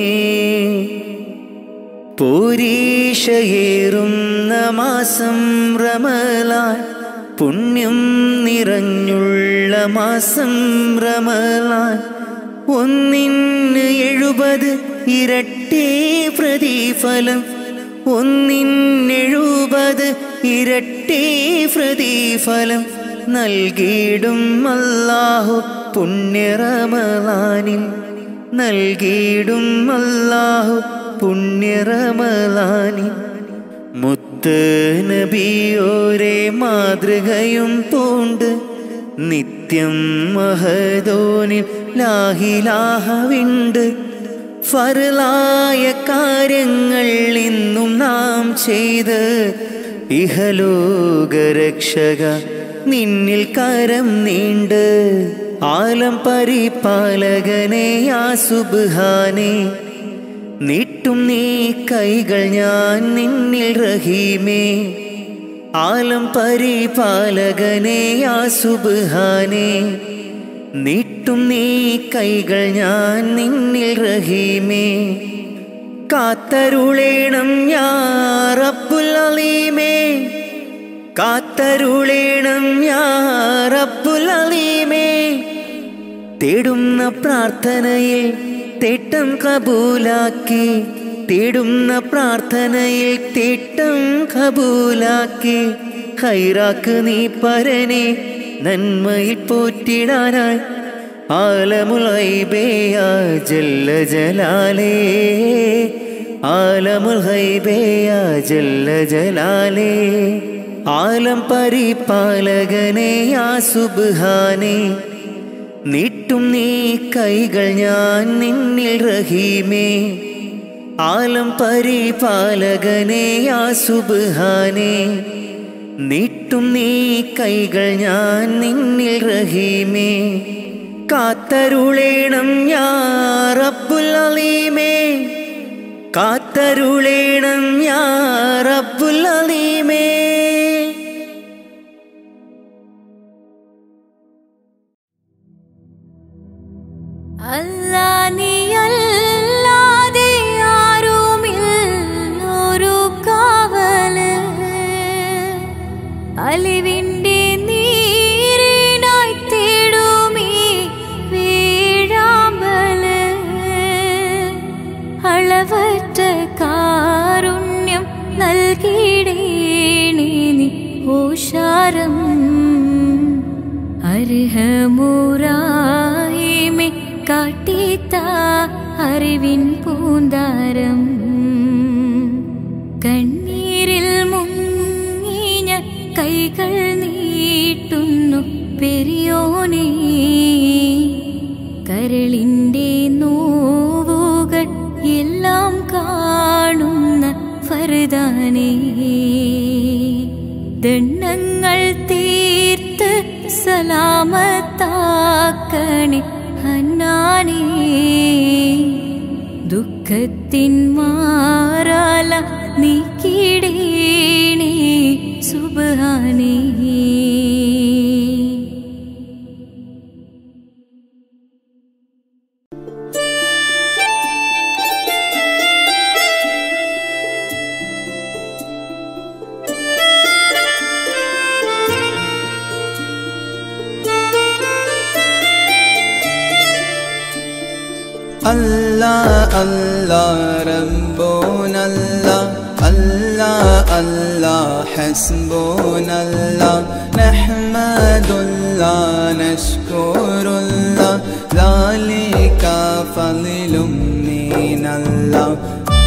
പൂരീഷയേറുന്ന മാസം റമലാൻ പുണ്യം നിറഞ്ഞുള്ള മാസം റമലാൻ ഒന്നിന് എഴുപത് ഇരട്ടി പ്രതിഫലം ഒന്നിനെഴുപത് ഇരട്ടി പ്രതിഫലം നൽകിയിടും അല്ലാഹു പുണ്യറമലാനിൽ നൽകിയിടും അല്ലാഹു പുണ്യറമലാനിൽ മുത്ത് നബിയോരെ മാതൃകയും പൂണ്ട് നിത്യം മഹദോനിൽ ലാഹിലാഹവിണ്ട് ഫറലായ കാര്യങ്ങൾ ഇന്നും നാം ചെയ്ത് ഇഹലോകരക്ഷക നിന്നിൽ കരം നീണ്ട് ആലം പരിപാലകനെ യാ സുബ്ഹാനെ നീട്ടും നീ കൈകൾ ഞാൻ നിന്നിൽ റഹീമേ ആലം പരിപാലകനെ യാ സുബ്ഹാനെ നീട്ടും നീ കൈകൾ ഞാൻ നിന്നിൽ റഹീമേ കാത്തരുളേണം ഞാ റബ്ബുൽ അലീമേ കാത്തരുളേണം ഞാ റബ്ബുൽ അലീമേ തേടുന്ന പ്രാർത്ഥനയിൽ തേട്ടം കബൂലാക്കി തേടുന്ന പ്രാർത്ഥനയിൽ തേട്ടം കബൂലാക്കി ഹൈറാക്ക് നീ പരനെ നന്മയിൽ പോറ്റിടാനായി ആലമുൽ ഹൈബേയ ജല്ല ജലാലേ ആലമുൽ ഹൈബേയ ജല്ല ജലാലേ ആലം പരിപാലകനെ യാ സുബ്ഹാനെ നീട്ടും നീ കൈകൾ ഞാൻ നിന്നിൽ റഹീമേ ആലം പരിപാലകനെ യാ സുബ്ഹാനെ നീട്ടും നീ കൈകൾ ഞാൻ നിന്നിൽ റഹീമേ കാത്തരുളേണം ഞാ റബ്ബുൽ അലീമേ കാത്തരുളേണം ഞാ റബ്ബുൽ അലീമേ അല്ലാ നീയല്ലാതെ ആരുമില്ലൊരു കാവല് അലിവിന്റെ നീരിനായി തേടുമീ വീഴാമ്പല് അളവറ്റ കാരുണ്യം നൽകിടേണി നീ ഓഷാരം അർഹമുറായിമെ കാട്ടിത്ത അറിവിൻ പൂന്താരം കണ്ണീരിൽ മുങ്ങിഞ്ഞ കൈകൾ നീട്ടുന്നു പെരിയോനേ കരളിന്റെ നോവുകൾ എല്ലാം കാണുന്ന ഫർദാനേ ദണ്ണങ്ങൾ തീർത്ത് സലാമത്താക്കണേ ഹന്നാനേ ദുഃഖത്തിൻ മാറാല നീക്കിടേണേ സുബാനേ الله الله ربنا الله الله الله حسبنا الله نحمد الله نشكر الله ذلك فضل من الله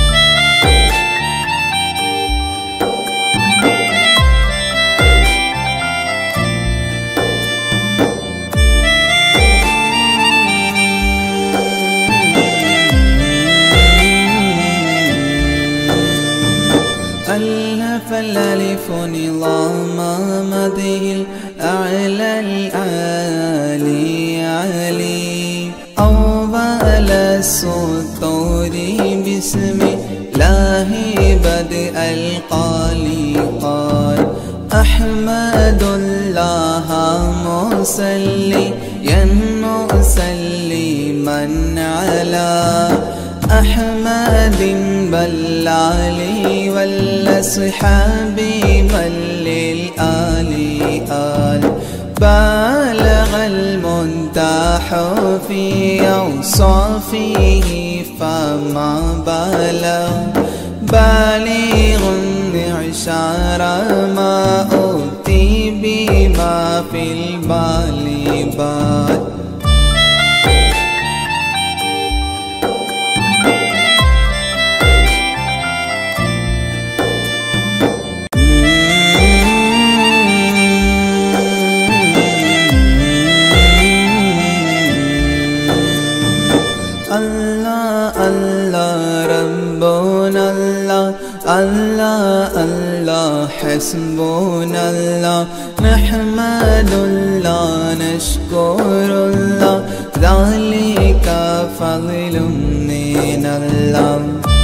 ألف الألف نظام مده الأعلى العالي علي أول السطور بسم الله بدء القالي قال أحمد الله مسليا مسلما على أحمد بالعلي والأصحاب بل للآل آل بالغ المنتاح في أوصافه فما بلغ بالغ معشار ما أوتي بما في البال بال الله الله ربنا الله الله الله حسبنا الله نحمد الله نشكر الله ذلك فضل من الله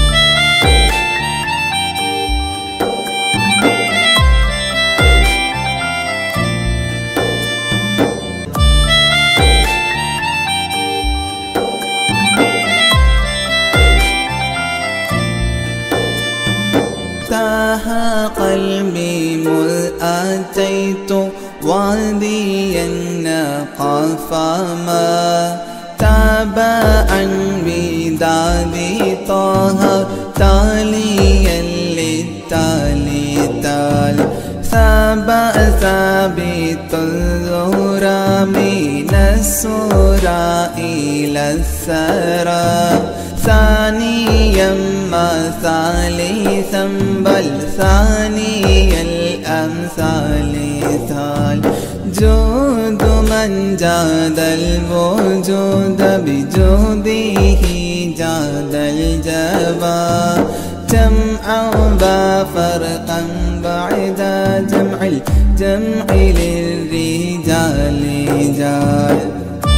تاه قلبي مذ أتيت واديا قفما تاب عن بدادي طه تاليا للتالي تال ثاب ثابت الزهر من السورة إلى الثرى ثانيا ما ثالثا بل ثاني الأمثال ثال جود من جاد الوجود بجوده جاد الجبا جمعا وفرقا بعد جمع الجمع للرجال جال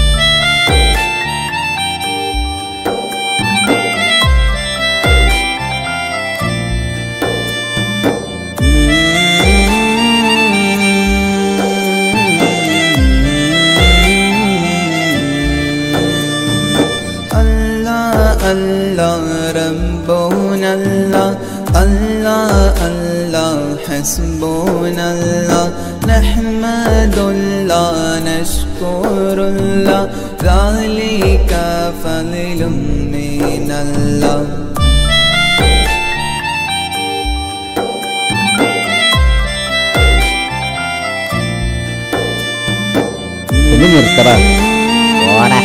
الله الله ربنا الله الله الله حسبنا الله نحمد الله نشكر الله ذلك فضل من الله ഒന്ന് നിർത്തറ ഓടാ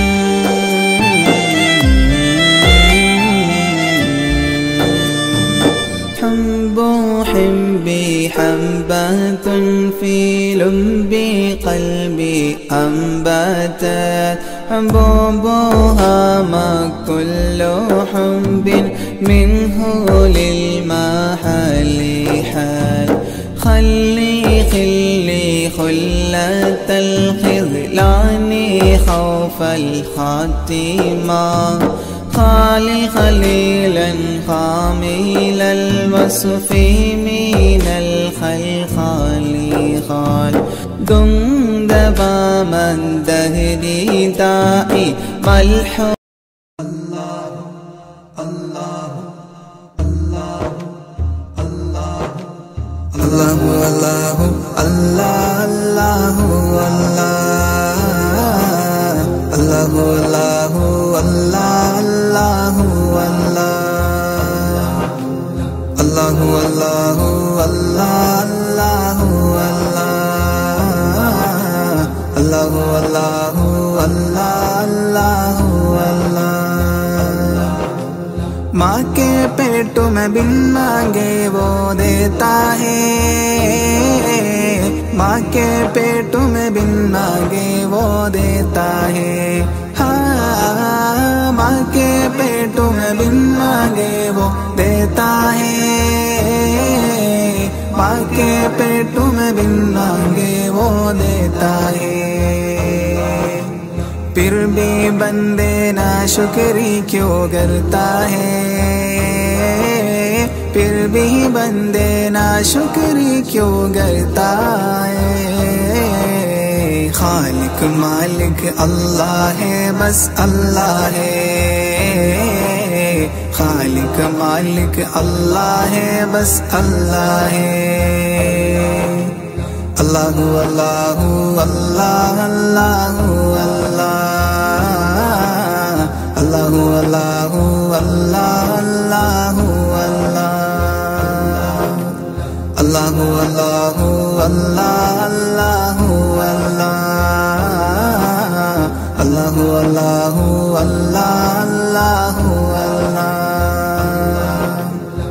حب حبي حبات في لب قلبي أنبتت حبوبها ما كل حب منه للمحل حال خلي خلي خلة الخذلان خوف الخاتمة خالي خليلا خامل الوصف من الخلخال خال قند من دهري داعي ملحوظ الله الله الله الله الله الله الله الله الله الله الله الله الله الله الله الله الله الله الله माँ के पेट में बिन मांगे वो देता है माँ के पेट में बिन मांगे वो देता है हाँ माँ के पेट में बिन मांगे वो देता है माँ के पेट में बिन मांगे वो देता है फिर भी बंदे ना शुक्री क्यों करता है फिर भी बंदे ना शुक्री क्यों करता है खालिक मालिक अल्लाह है बस अल्लाह है खालिक मालिक अल्लाह है बस अल्लाह है अल्लाह अल्लाह अल्लाह अल्लाह अल्लाह अल्लाह अल्लाह अल्लाह अल्लाह अल्लाह अल्लाह अल्लाह अल्लाह अल्लाह अल्लाह अल्लाह अल्लाह अल्लाह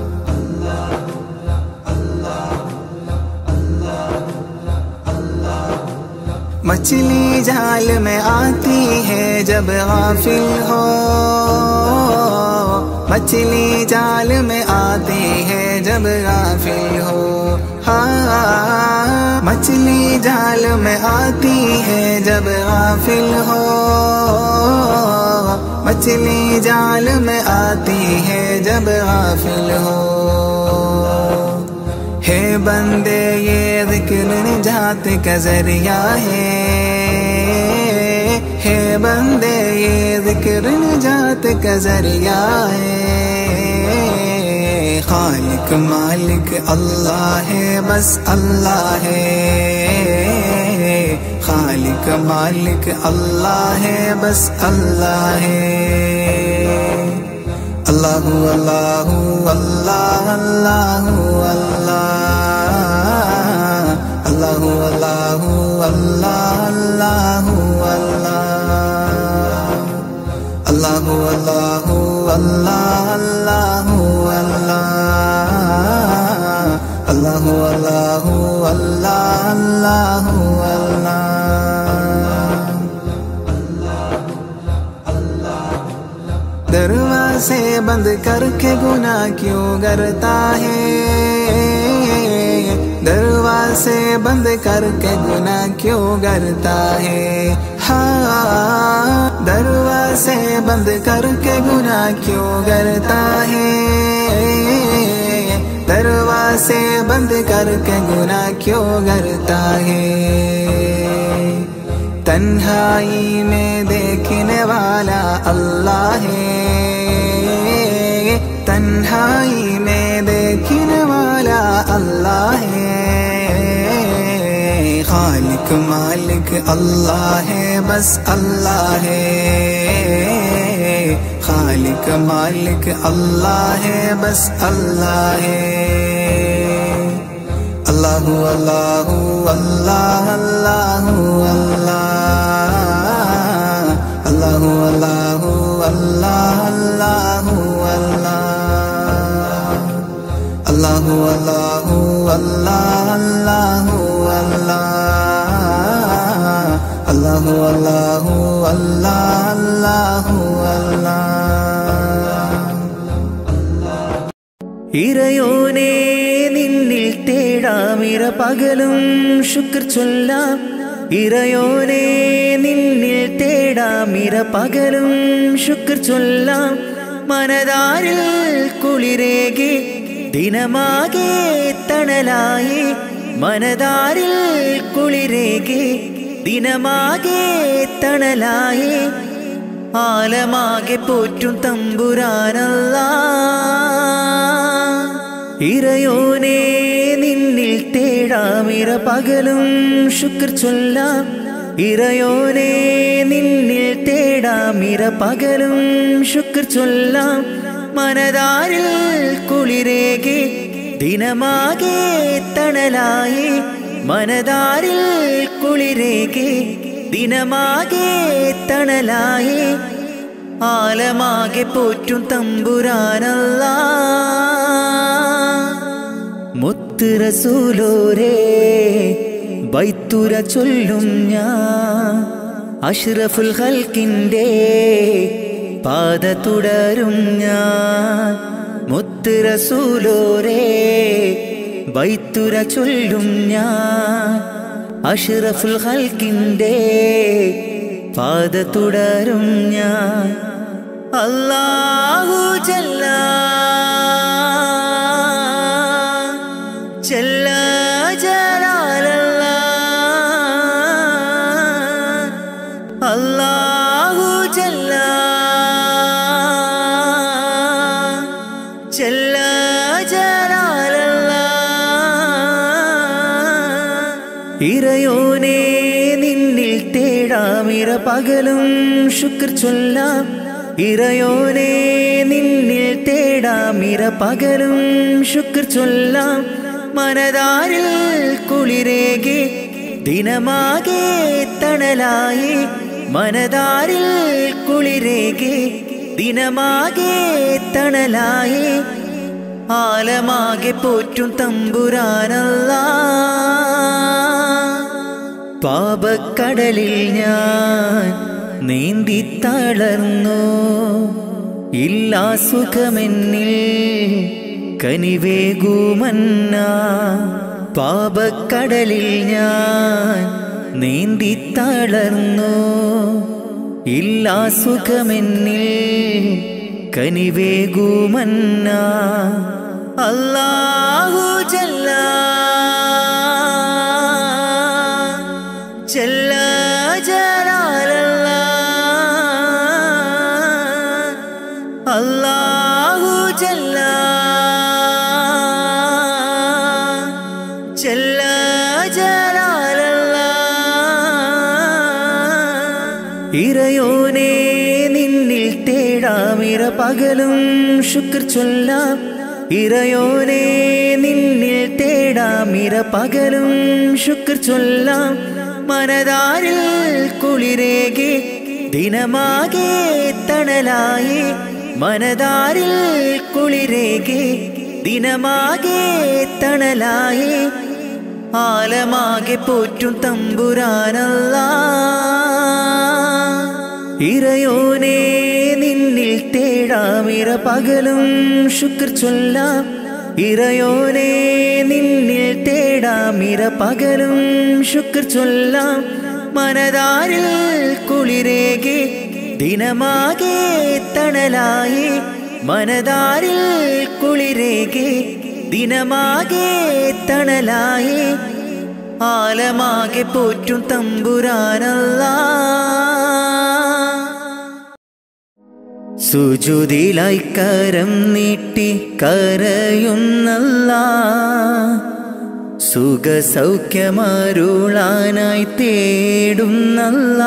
मछली जाल में आती है जब गाफिल हो मछली जाल में आती है जब गाफिल हो हाँ मछली जाल में आती है जब गाफिल हो मछली जाल में आती है जब गाफिल हो है बंदे ये जिक्र निजात का जरिया है है बंदे ये जिक्र निजात का जरिया है खालिक मालिक अल्लाह है बस अल्लाह है खालिक मालिक अल्लाह है बस अल्लाह है अल्लाह अल्लाह अल्लाह अल्लाह अल्लाह अल्लाह अल्लाह अल्लाह अल्लाह अल्लाह अल्लाह अल्लाह अल्लाह अल्लाह अल्लाह अल्लाह अल्लाह अल्लाह अल्लाह दरवाजे बंद करके गुना क्यों करता है दरवाजे बंद करके गुना क्यों करता है हाँ दरवाजे बंद करके गुना क्यों करता है दरवाजे बंद करके गुना क्यों करता है तन्हाई में देखने वाला अल्लाह है तन्हाई में देखने वाला अल्लाह है खालिक मालिक अल्लाह है बस अल्लाह है खालिक मालिक अल्लाह है बस अल्लाह है अल्लाह अल्लाह अल्लाह अल्लाह अल्लाह अल्लाह अल्लाह अल्लाह अल्लाह अल्लाह अल्लाह अल्लाह अल्लाह अल्लाह अल्लाह अल्लाह अल्लाह अल्लाह अल्लाह ഇറയോനെ നിന്നിൽ തേടാമിര പകലും ശുക്ർ ചൊല്ലാം ഇറയോനെ നിന്നിൽ തേടാ തേടാം ഇര പകലും ശുക്ർ ചൊല്ലാം മനതാരിൽ കുളിരേകി ദിനമാകെ തണലായി മനതാരിൽ കുളിരേകി ദിനമാകെ തണലായി ആലമാകെ പോറ്റും തമ്പുരാനല്ല ഇറയോനെ നിന്നിൽ തേടാമിര പകലും ശുക്ർ ചൊല്ലാം ഇറയോനെ നിന്നിൽ തേടാമിര പകലും ശുക്ർ ചൊല്ലാം മനതാരിൽ കുളിരേകി ദിനമാകെ തണലായി മനതാരിൽ കുളിരേകി ദിനമാകെ തണലായി ആലമാകെ പോറ്റും തമ്പുരാനല്ല മുത്ത് റസൂലോരേ ബൈത്തുര ചൊല്ലും ഞാൻ അഷ്റഫുൽ ഹൽക്കിൻ്റെ പാത തുടരും ഞാൻ മുത്ത് റസൂലോരേ ബൈത്തുര ചൊല്ലും ഞാൻ അഷ്റഫുൽ ഹൽക്കിൻ്റെ പാത തുടരും ഞാൻ അല്ലാഹു ജല്ല ജല്ല ജലാലല്ല അല്ലാഹു ജല്ല ജല്ല ജലാലല്ല ഇറയോനെ നിന്നിൽ തേടാമിര പകലും ശുക്ർ ചൊല്ലാം ഇറയോനെ നിന്നിൽ തേടാമിര പകലും ശുക്ർ ചൊല്ലാം മനതാരിൽ കുളിരേകി ദിനമാകെ തണലായി മനതാരിൽ കുളിരേകി ദിനമാകെ തണലായി ആലമാകെ പോറ്റും തമ്പുരാനല്ല പാപക്കടലിൽ ഞാൻ നീന്തി തളർന്നു ഇല്ലാ സുഖമെന്നിൽ കനിവേകുമന്ന പാപക്കടലിൽ ഞാൻ നീന്തി തളർന്നു ഇല്ലാ സുഖമെന്നിൽ കനിവേകുമന്ന അല്ലാഹു ജല്ല ജല്ല ജലാലല്ല അല്ലാഹു ജല്ല ജല്ല ജലാലല്ല ഇറയോനെ നിന്നിൽ തേടാമിര പകലും ശുക്ർ ചൊല്ലാം ഇറയോനെ നിന്നിൽ തേടാമിര പകലും ശുക്ർ ചൊല്ലാം മനതാരിൽ കുളിരേകി ദിനമാകെ തണലായി മനതാരിൽ കുളിരേകി ദിനമാകെ തണലായി ആലമാകെ പോറ്റും തമ്പുരാനല്ല ഇറയോനെ നിന്നിൽ തേടാമിര പകലും ശുക്ർ ചൊല്ലാം ഇറയോനെ നിന്നിൽ തേടാമിര പകലും ശുക്ർ ചൊല്ലാം മനതാരിൽ കുളിരേകി ദിനമാകെ തണലായി മനതാരിൽ കുളിരേകി ദിനമാകെ തണലായി ആലമാകെ പോറ്റും തമ്പുരാനല്ല സുജുതിലായി കരം നീട്ടി കരയുന്നല്ല സുഖസൗഖ്യമരുളാനായി തേടുന്നല്ല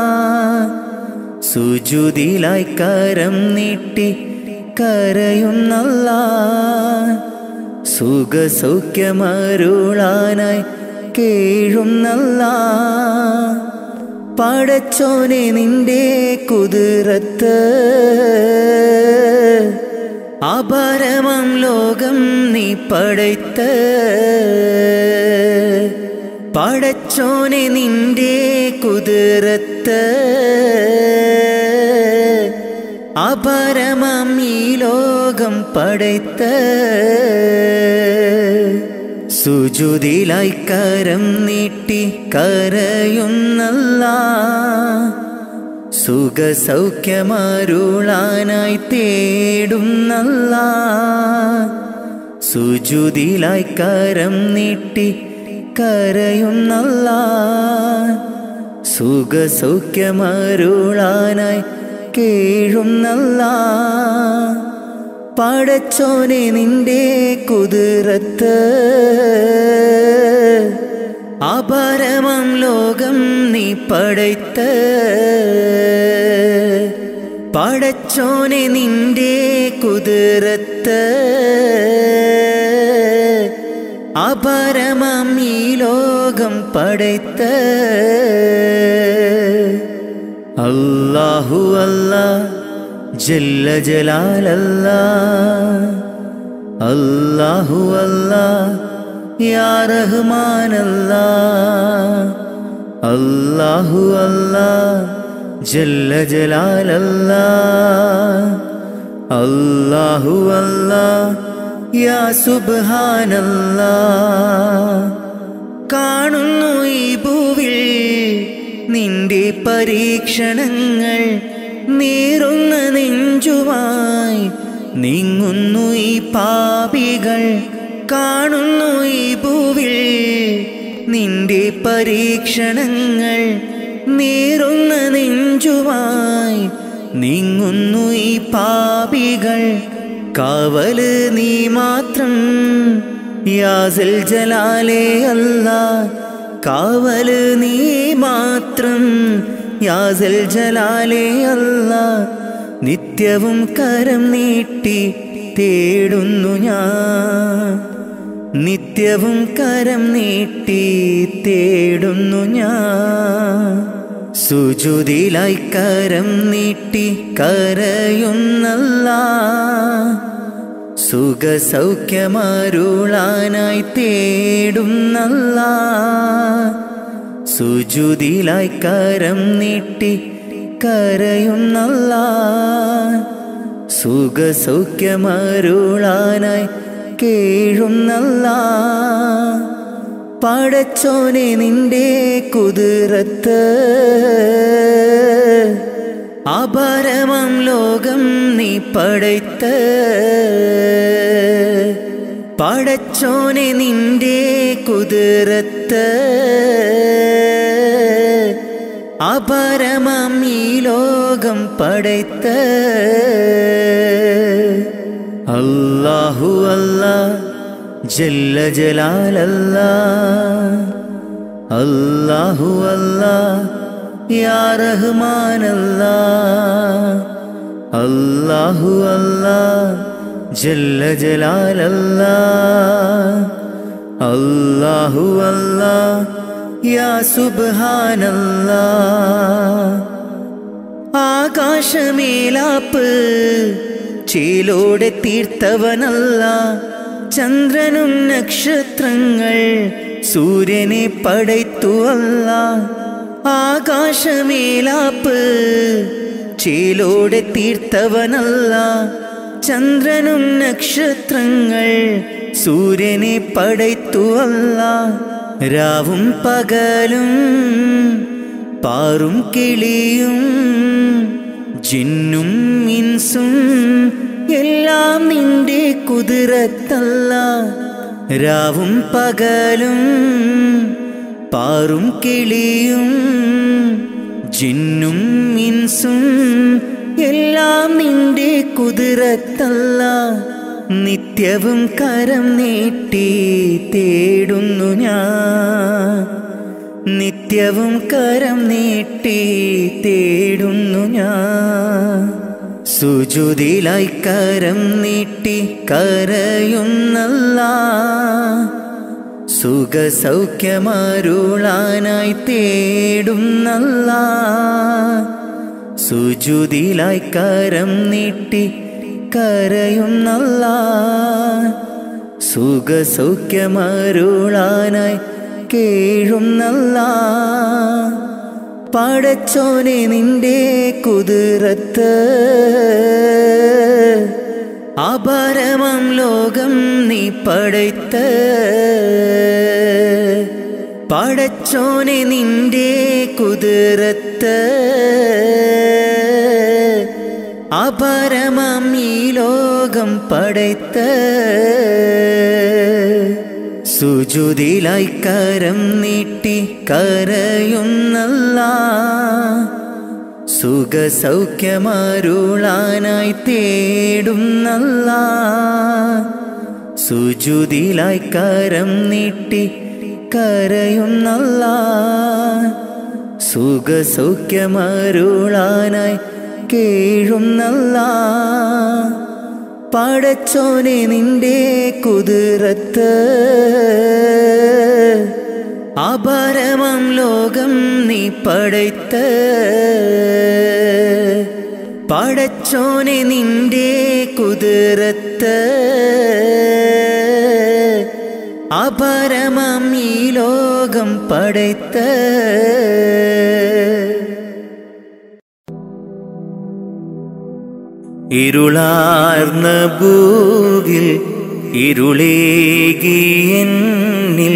സുജുതിലായി കരം നീട്ടി കരയുന്നല്ല സുഖസൗഖ്യമരുളാനായി കേഴുന്നല്ല പടച്ചോനെ നിന്റെ കുതിരത്ത് അപരമം ലോകം നീ പടയ്ത്ത് പടച്ചോനെ നിന്റെ കുതിരത്ത് അപരമം ഈ ലോകം പടയ്ത്ത് സുജുതിലായി കരം നീട്ടി കരയുന്നല്ല സുഖസൗഖ്യമരുളാനായി തേടുന്നല്ല സുജുതിലായി കരം നീട്ടി കരയുന്നല്ല സുഖസൗഖ്യമരുളാനായി കേഴുന്നല്ല പടച്ചോനെ നിന്റെ കുതിരത്ത് അപരമം ലോകം നീ പടയ്ത്ത് പടച്ചോനെ നിന്റെ കുതിരത്ത് അപരമം ഈ ലോകം പടയ്ത്ത് അല്ലാഹു അല്ലാ ജല്ല ജലാലല്ല അല്ലാഹു അല്ലാ യാ റഹ്മാനല്ല അല്ലാഹു അല്ലാ ജല്ല ജലാലല്ല അല്ലാഹു അല്ലാ യാ സുബ്ഹാനല്ലാ കാണുന്നു ഈ ഭൂവിൽ നിന്റെ പരീക്ഷണങ്ങൾ നീറുന്ന നെഞ്ചുമായി നീങ്ങുന്നു ഈ പാപികൾ കാണുന്നു ഈ ഭൂവിൽ നിന്റെ പരീക്ഷണങ്ങൾ നീറുന്ന നെഞ്ചുമായി നീങ്ങുന്നു ഈ പാപികൾ കാവല് നീ മാത്രം യാസൽ ജലാലേ അല്ല കാവല് നീ മാത്രം യാസൽ ജലാലേ അല്ല നിത്യവും കരം നീട്ടി തേടുന്നു ഞാൻ നിത്യവും കരം നീട്ടി തേടുന്നു ഞാൻ സുജുതിലായി കരം നീട്ടി കരയുന്നല്ല സുഖസൗഖ്യമരുളാനായി തേടുന്നല്ല സുജുതിലായി കരം നീട്ടി കരയുന്നല്ല സുഖസൗഖ്യമരുളാനായി കേഴുന്നല്ല പടച്ചോനെ നിന്റെ കുതിരത്ത് അപരമം ലോകം നീ പടയ്ത്ത് പടച്ചോനെ നിന്റെ കുതിരത്ത് അപരമം ഈ ലോകം പടയ്ത്ത് അല്ലാഹു അല്ലാ ജല്ല ജലാലല്ല അല്ലാഹു അല്ലാ യാ റഹ്മാനല്ല അല്ലാഹു അല്ലാ ജല്ല ജലാലല്ല അല്ലാഹു അല്ലാ യാ സുബ്ഹാനല്ലാ ആകാശമേലാപ്പ് ചേലോടെ തീർത്തവനല്ല ചന്ദ്രനും നക്ഷത്രങ്ങൾ സൂര്യനെ പടയ്ത്തുവല്ല ആകാശമേലാപ്പ് ചേലോടെ തീർത്തവനല്ല ചന്ദ്രനും നക്ഷത്രങ്ങൾ സൂര്യനെ പടയ്ത്തുവല്ല രാവും പകലും പാറും കിളിയും ജിന്നും ഇൻസും എല്ലാം നിന്റെ കുതിരത്തല്ല രാവും പകലും പാറും കിളിയും ജിന്നും ഇൻസും എല്ലാം നിന്റെ കുതിരത്തല്ല നിത്യവും കരം നീട്ടി തേടുന്നു ഞാൻ നിത്യവും കരം നീട്ടി തേടുന്നു ഞാൻ സുജുതിലായി കരം നീട്ടി കരയുന്നല്ല സുഖസൗഖ്യമരുളാനായി തേടുന്നല്ല സുജുതിലായി കരം നീട്ടി കരയുന്നല്ല സുഖസൗഖ്യമരുളാനായി കേഴുന്നല്ല പടച്ചോനെ നിന്റെ കുതിരത്ത് അപരമം ലോകം നീ പടയ്ത്ത് പടച്ചോനെ നിന്റെ കുതിരത്ത് അപരമം ഈ ലോകം പടയ്ത്ത സുജുതിലായി കരം നീട്ടി കരയുന്നല്ല സുഖസൗഖ്യമരുളാനായി തേടുന്നല്ല സുജുതിലായി കരം നീട്ടി കരയുന്നല്ല സുഖസൗഖ്യമരുളാനായി കേഴുന്നല്ല പടച്ചോനെ നിന്റെ കുതിരത്ത് അപരമം ലോകം നീ പടയ്ത്ത് പടച്ചോനെ നിന്റെ കുതിരത്ത് അപരമം ഈ ലോകം പടയ്ത്ത് ഇരുളാർന്ന ഭൂവിൽ ഇരുളേകിയെന്നിൽ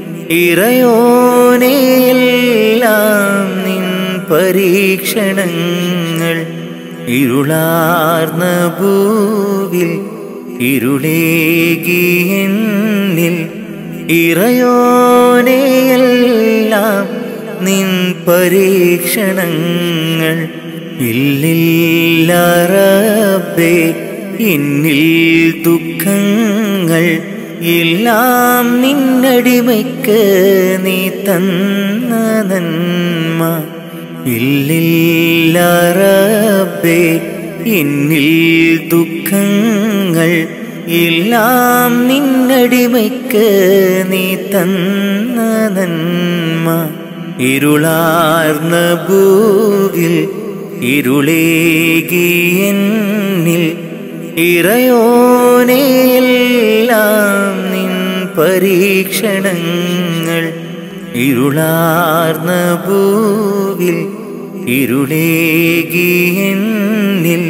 ഇറയോനെയെല്ലാം നിൻ പരീക്ഷണങ്ങൾ ഇരുളാർന്ന ഭൂവിൽ ഇരുളേകിയെന്നിൽ ഇറയോനെയെല്ലാം നിൻ പരീക്ഷണങ്ങൾ ഇല്ലില്ല റബ്ബേ എന്നിൽ ദുഃഖങ്ങൾ എല്ലാം നിന്നടിമയ്ക്ക് നീ തന്ന നന്മ ഇല്ലില്ല റബ്ബേ എന്നിൽ ദുഃഖങ്ങൾ എല്ലാം നിന്നടിമയ്ക്ക് നീ തന്ന നന്മ ഇരുളാർന്ന ഭൂവിൽ ഇരുളേകിയെന്നിൽ ഇറയോനെയെല്ലാം നിൻ പരീക്ഷണങ്ങൾ ഇരുളാർന്ന ഭൂവിൽ ഇരുളേകിയെന്നിൽ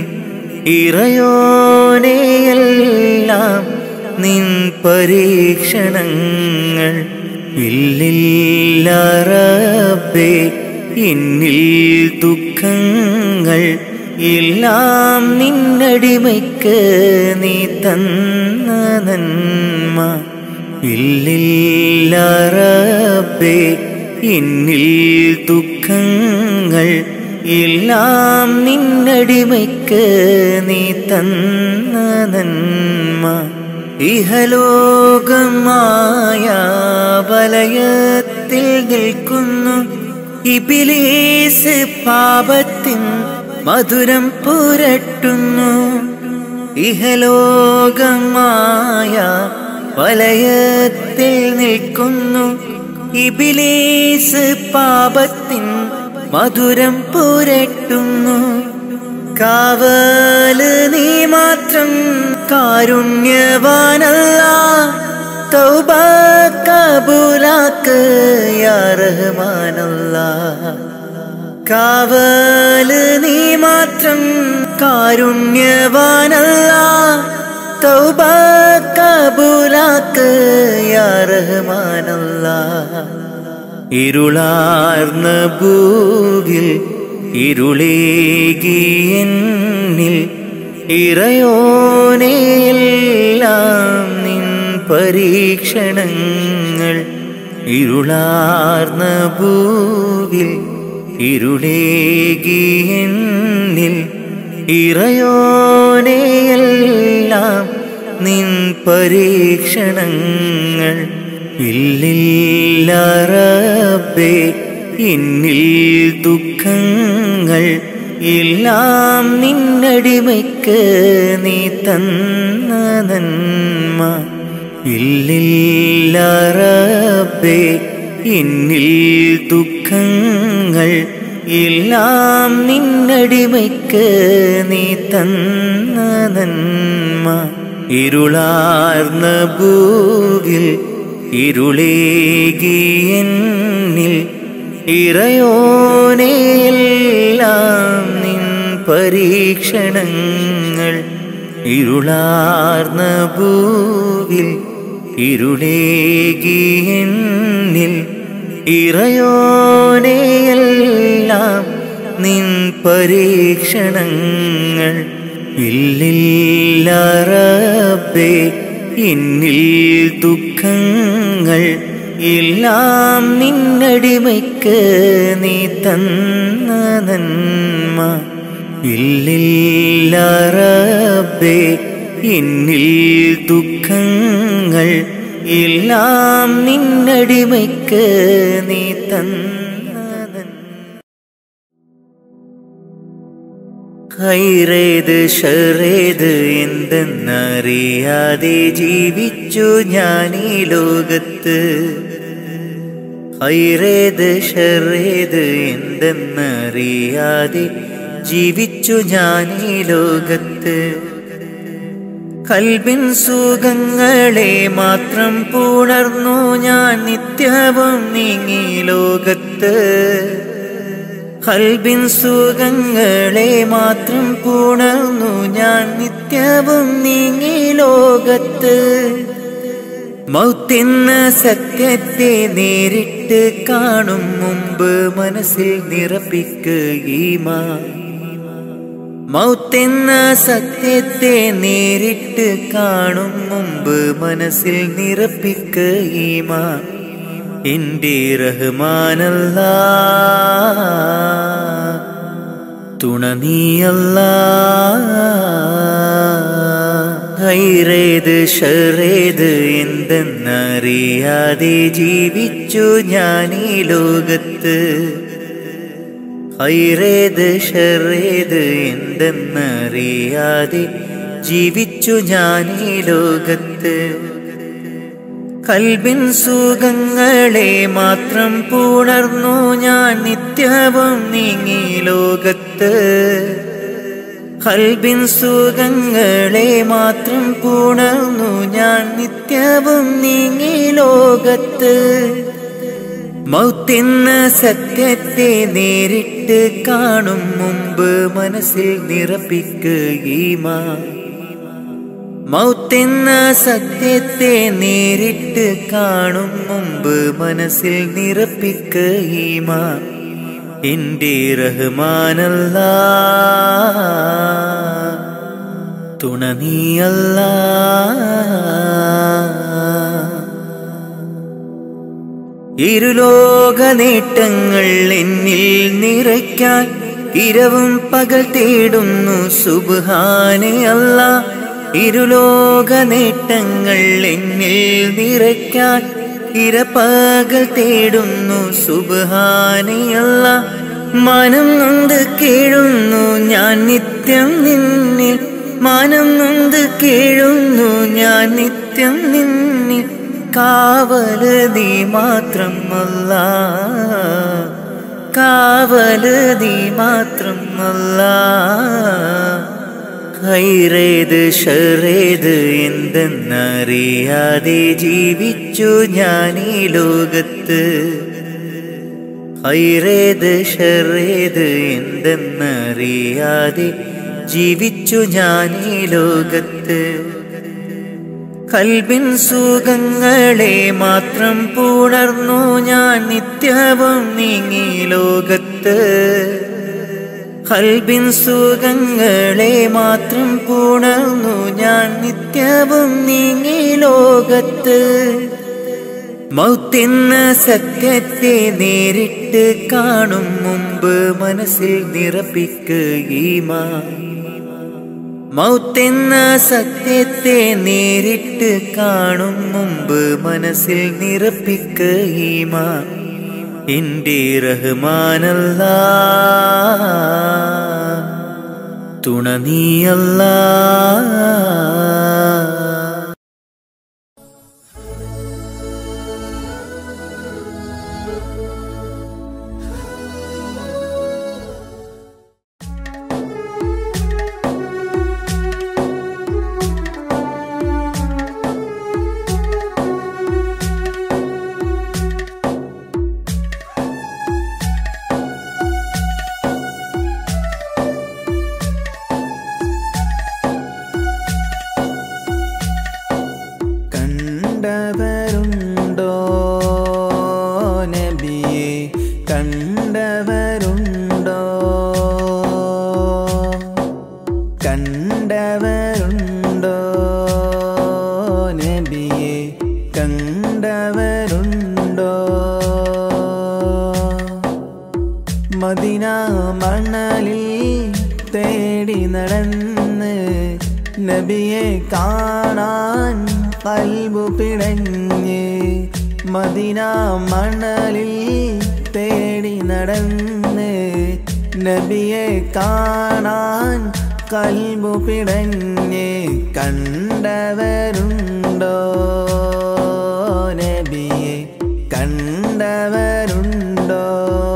ഇറയോനെയെല്ലാം നിൻ പരീക്ഷണങ്ങൾ ഇല്ലില്ല റബ്ബേ എന്നിൽ ദുഃഖങ്ങൾ എല്ലാം നിന്നടിമയ്ക്ക് നീ തന്ന നന്മ ഇല്ലില്ല റബ്ബേ എന്നിൽ ദുഃഖങ്ങൾ എല്ലാം നിന്നടിമയ്ക്ക് നീ തന്ന നന്മ ഇഹലോകമായ വലയത്തിൽ നിൽക്കുന്നു ഇബിലീസ് പാപത്തിൻ മധുരം പുരട്ടുന്നു ഇഹലോകമായ വലയത്തിൽ നിൽക്കുന്നു ഇബിലീസ് പാപത്തിൻ മധുരം പുരട്ടുന്നു കാവല് നീ മാത്രം കാരുണ്യവാനല്ല തൗബ കബൂലാക്ക് യാ റഹ്മാനല്ല കാവല് നീ മാത്രം കാരുണ്യവാനല്ല തൗബ കബൂലാക്ക് യാ റഹ്മാനല്ല ഇരുളാർന്ന ഭൂവിൽ ഇരുളേകിയെന്നിൽ ഇറയോനെയെല്ലാം നിൻ പരീക്ഷണങ്ങൾ ഇരുളാർന്ന ഭൂവിൽ ഇരുളേകിയെന്നിൽ ഇറയോനെയെല്ലാം നിൻ പരീക്ഷണങ്ങൾ ഇല്ലില്ല റബ്ബേ എന്നിൽ ദുഃഖങ്ങൾ എല്ലാം നിന്നടിമയ്ക്ക് നീ തന്ന നന്മ ഇല്ലില്ല റബ്ബേ എന്നിൽ ദുഃഖങ്ങൾ എല്ലാം നിന്നടിമയ്ക്ക് നീ തന്ന നന്മ ഇരുളാർന്ന ഭൂവിൽ ഇരുളേകിയെന്നിൽ ഇറയോനെയെല്ലാം നിൻ പരീക്ഷണങ്ങൾ ഇരുളാർന്ന ഭൂവിൽ ഇരുളേകിയെന്നിൽ ഇറയോനെയെല്ലാം നിൻ പരീക്ഷണങ്ങൾ ഇല്ലില്ല റബ്ബേ എന്നിൽ ദുഃഖങ്ങൾ എല്ലാം നിന്നടിമയ്ക്ക് നീ തന്ന നന്മ ഇല്ലില്ല റബ്ബേ എന്നിൽ ദുഃഖങ്ങൾ എല്ലാം നിന്നടിമയ്ക്ക് നീ തന്ന നന്മ ഹൈറേത് ഷറേത് എന്തെന്നറിയാതെ ജീവിച്ചു ഞാൻ ഈ ലോകത്ത് ഹൈറേത് ഷറേത് എന്തെന്നറിയാതെ ജീവിച്ചു ഞാൻ ഈ ലോകത്ത് കൽബിൻ സുഖങ്ങളെ മാത്രം പുണർന്നു ഞാൻ നിത്യവും നീങ്ങി ലോകത്ത് കൽബിൻ സുഖങ്ങളെ മാത്രം പുണർന്നു ഞാൻ നിത്യവും നീങ്ങി ലോകത്ത് മൗത്തെന്ന സത്യത്തെ നേരിട്ട് കാണും മുമ്പ് മനസ്സിൽ നിറപ്പിക്കുകീമാ മൗത്തെന്ന സത്യത്തെ നേരിട്ട് കാണും മുമ്പ് മനസ്സിൽ നിറപ്പിക്കുകീമാ എന്റെ റഹ്മാനല്ല തുണ നീയല്ല ഹൈറേത് ഷറേത് എന്തെന്നറിയാതെ ജീവിച്ചു ഞാൻ ഈ ലോകത്ത് ഹൈറേത് ഷറേത് എന്തെന്നറിയാതെ ജീവിച്ചു ഞാൻ ഈ ലോകത്ത് കൽബിൻ സുഖങ്ങളെ മാത്രം പുണർന്നു ഞാൻ നിത്യവും നീങ്ങി ലോകത്ത് കൽബിൻ സുഖങ്ങളെ മാത്രം പുണർന്നു ഞാൻ നിത്യവും നീങ്ങി ലോകത്ത് മൗത്തെന്ന സത്യത്തെ നേരിട്ട് കാണും മുമ്പ് മനസ്സിൽ നിറപ്പിക്കുകീമാ മൗത്തെന്ന സത്യത്തെ നേരിട്ട് കാണും മുമ്പ് മനസ്സിൽ നിറപ്പിക്കുകീമാ എന്റെ റഹ്മാനല്ല തുണ നീയല്ല ഇരുലോക നേട്ടങ്ങൾ എന്നിൽ നിറയ്ക്കാൻ ഇരവും പകൽ തേടുന്നു സുബാനെ അല്ല ഇരുലോക നേട്ടങ്ങൾ എന്നിൽ നിറയ്ക്കാൻ ഇരപ്പകൽ തേടുന്നു സുബാനെ അല്ല മനം നൊന്ത് കേഴുന്നു ഞാൻ നിത്യം നിന്നിൽ മാനം നൊന്ത് കേഴുന്നു ഞാൻ നിത്യം നിന്നിൽ കാവല് നീ മാത്രം അല്ല കാവല് നീ മാത്രം അല്ല ഹൈറേത് ഷറേത് എന്തെന്നറിയാതെ ജീവിച്ചു ഞാൻ ഈ ലോകത്ത് ഹൈറേത് ഷറേത് എന്തെന്നറിയാതെ ജീവിച്ചു ഞാൻ ഈ ലോകത്ത് കൽബിൻ സുഖങ്ങളെ മാത്രം പുണർന്നു ഞാൻ നിത്യവും നീങ്ങി ലോകത്ത് കൽബിൻ സുഖങ്ങളെ മാത്രം പുണർന്നു ഞാൻ നിത്യവും നീങ്ങി ലോകത്ത് മൗത്തെന്ന സത്യത്തെ നേരിട്ട് കാണും മുമ്പ് മനസ്സിൽ നിറപ്പിക്കുകീമാ മൗത്തെന്ന സത്യത്തെ നേരിട്ട് കാണും മുമ്പ് മനസ്സിൽ നിറപ്പിക്കുകീമാ എന്റെ റഹ്മാനല്ല തുണ നീയല്ല കണ്ടവരുണ്ടോ നബിയെ കണ്ടവരുണ്ടോ മദിന മണലിൽ തേടി നടന്ന് നബിയെ കാണാൻ കൽബു പിടഞ്ഞ് മദിന മണലിൽ തേടി നടന്ന് നബിയെ കാണാൻ കൽബു പിടഞ്ഞ് കണ്ടവരുണ്ടോ നബിയെ കണ്ടവരുണ്ടോ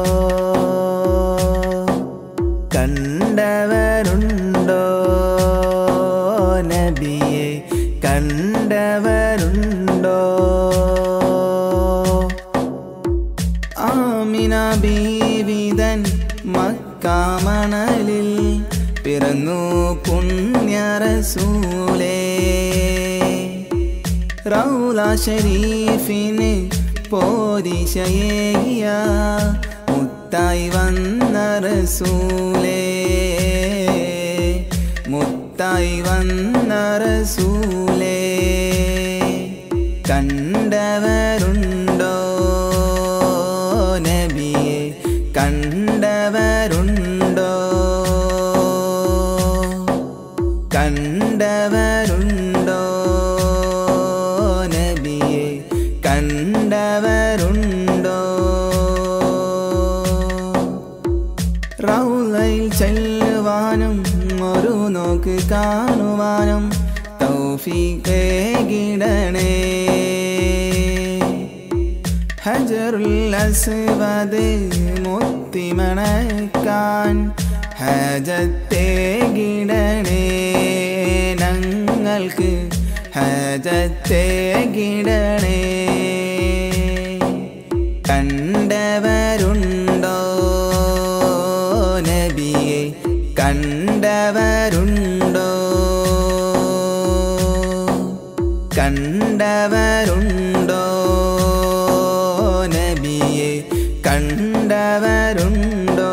കണ്ടവരുണ്ടോ നബിയെ കണ്ടവരുണ്ടോ ആമിന ബീവിതൻ മക്കാമണലിൽ പിറന്നു പുണ്യറസൂലേ റൗല ഷരീഫിന് പോരിശയേയ മുത്തായി വന്ന റസൂലേ മുത്തായി വന്ന റസൂലേ കണ്ടവരുണ്ടോ നബിയെ കണ്ടവരുണ്ടോ കണ്ടവരുണ്ടോ നബിയെ കണ്ടവരുണ്ടോ റൗലയിൽ ചെല്ലുവാനും ഒരു നോക്ക് കാണുവാനും തൗഫീഖേ കിടണേ ഹജറുൽ അസ്വദ് മുത്തിമണക്കാൻ ഹജത്തെ കിടണേ ഞങ്ങൾക്ക് ഹജത്തെ കിടണേ കണ്ടവരുണ്ടോ നബിയെ കണ്ടവരുണ്ടോ കണ്ടവരുണ്ടോ നബിയെ കണ്ടവരുണ്ടോ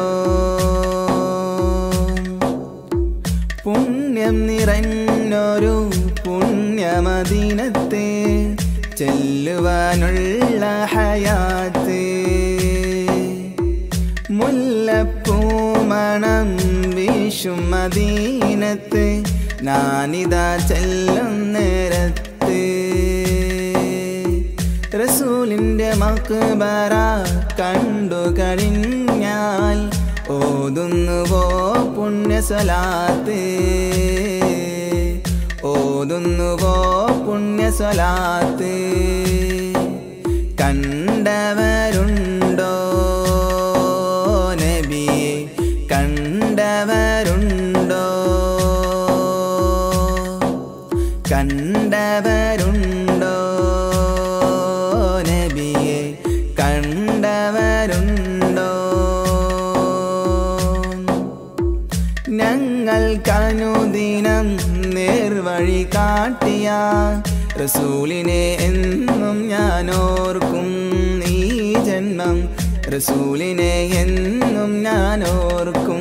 പുണ്യം നിറഞ്ഞൊരു പുണ്യമദീനത്തെ ചെല്ലുവാനുള്ള ഹയാത്ത് മുല്ലപ്പൂമണം വീശും മദീനത്ത് ഞാനിതാ ചെല്ലും നേരത്ത് റസൂലിൻ്റെ മക്ബറ കണ്ടു കഴിഞ്ഞാൽ ഓതുന്നുവോ പുണ്യസ്വലാത്ത് ഓതുന്നുവോ പുണ്യസ്വലാത്ത് കണ്ടവരുണ്ടോ നബിയെ കണ്ടവരുണ്ടോ കണ്ടവരുണ്ടോ നബിയെ കണ്ടവരുണ്ടോ ഞങ്ങൾക്കനുദിനം നേർവഴി കാട്ടിയ റസൂലിനെ എന്നും ഞാൻ ഓർക്കും ഈ ജന്മം റസൂലിനെ എന്നും ഞാൻ ഓർക്കും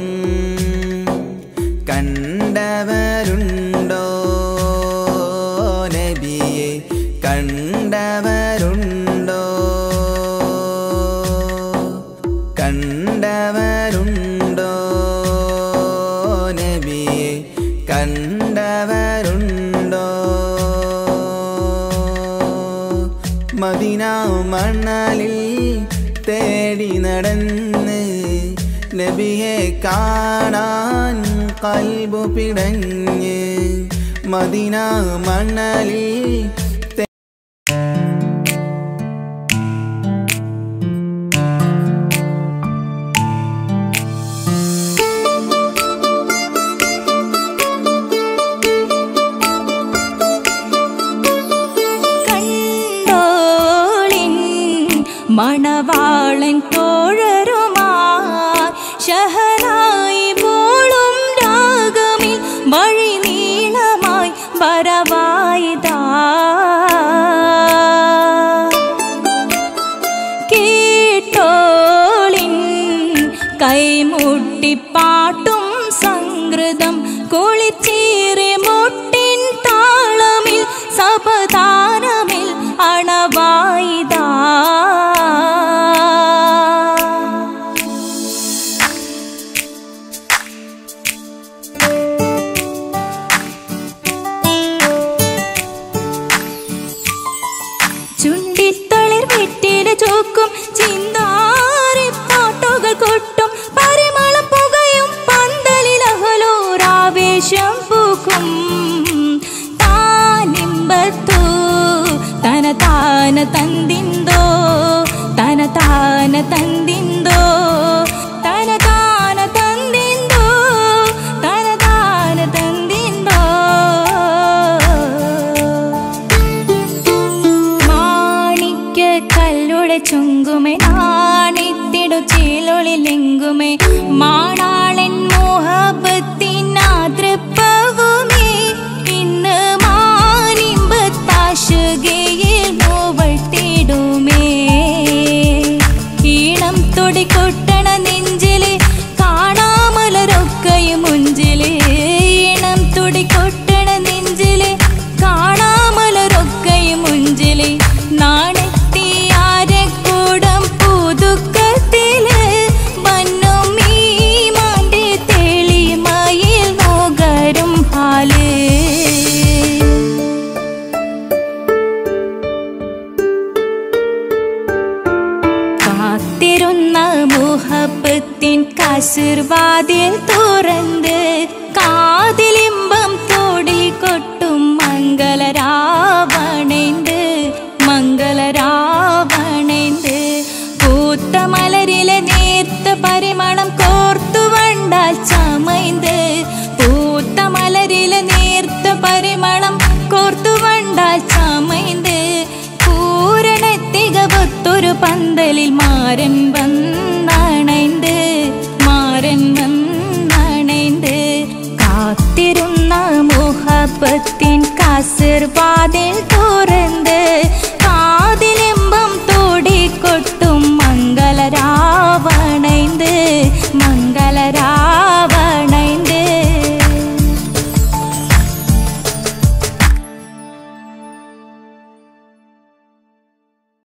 കണ്ടവരുണ്ടോ നബിയെ കണ്ടവരുണ്ടോ കണ്ടവരുണ്ടോ നബിയെ കണ്ടവരുണ്ടോ മദിന മണലിൽ തേടി നടന്ന് നബിയെ കാണാൻ കൽബു പിടഞ്ഞ് മദിന മണലിൽ തേ- കണ്ടോളിൻ മണവാളൻ തോഴരുമാ ഷഹനായി പോളും രാഗമിൽ വഴി നീളമായി വരവായിതാ കേട്ടോളിൻ കൈമുട്ടിപ്പാട്ടും സംഗൃതം കുളിച്ചീർ പന്തലിൽ മാരൻ വന്നു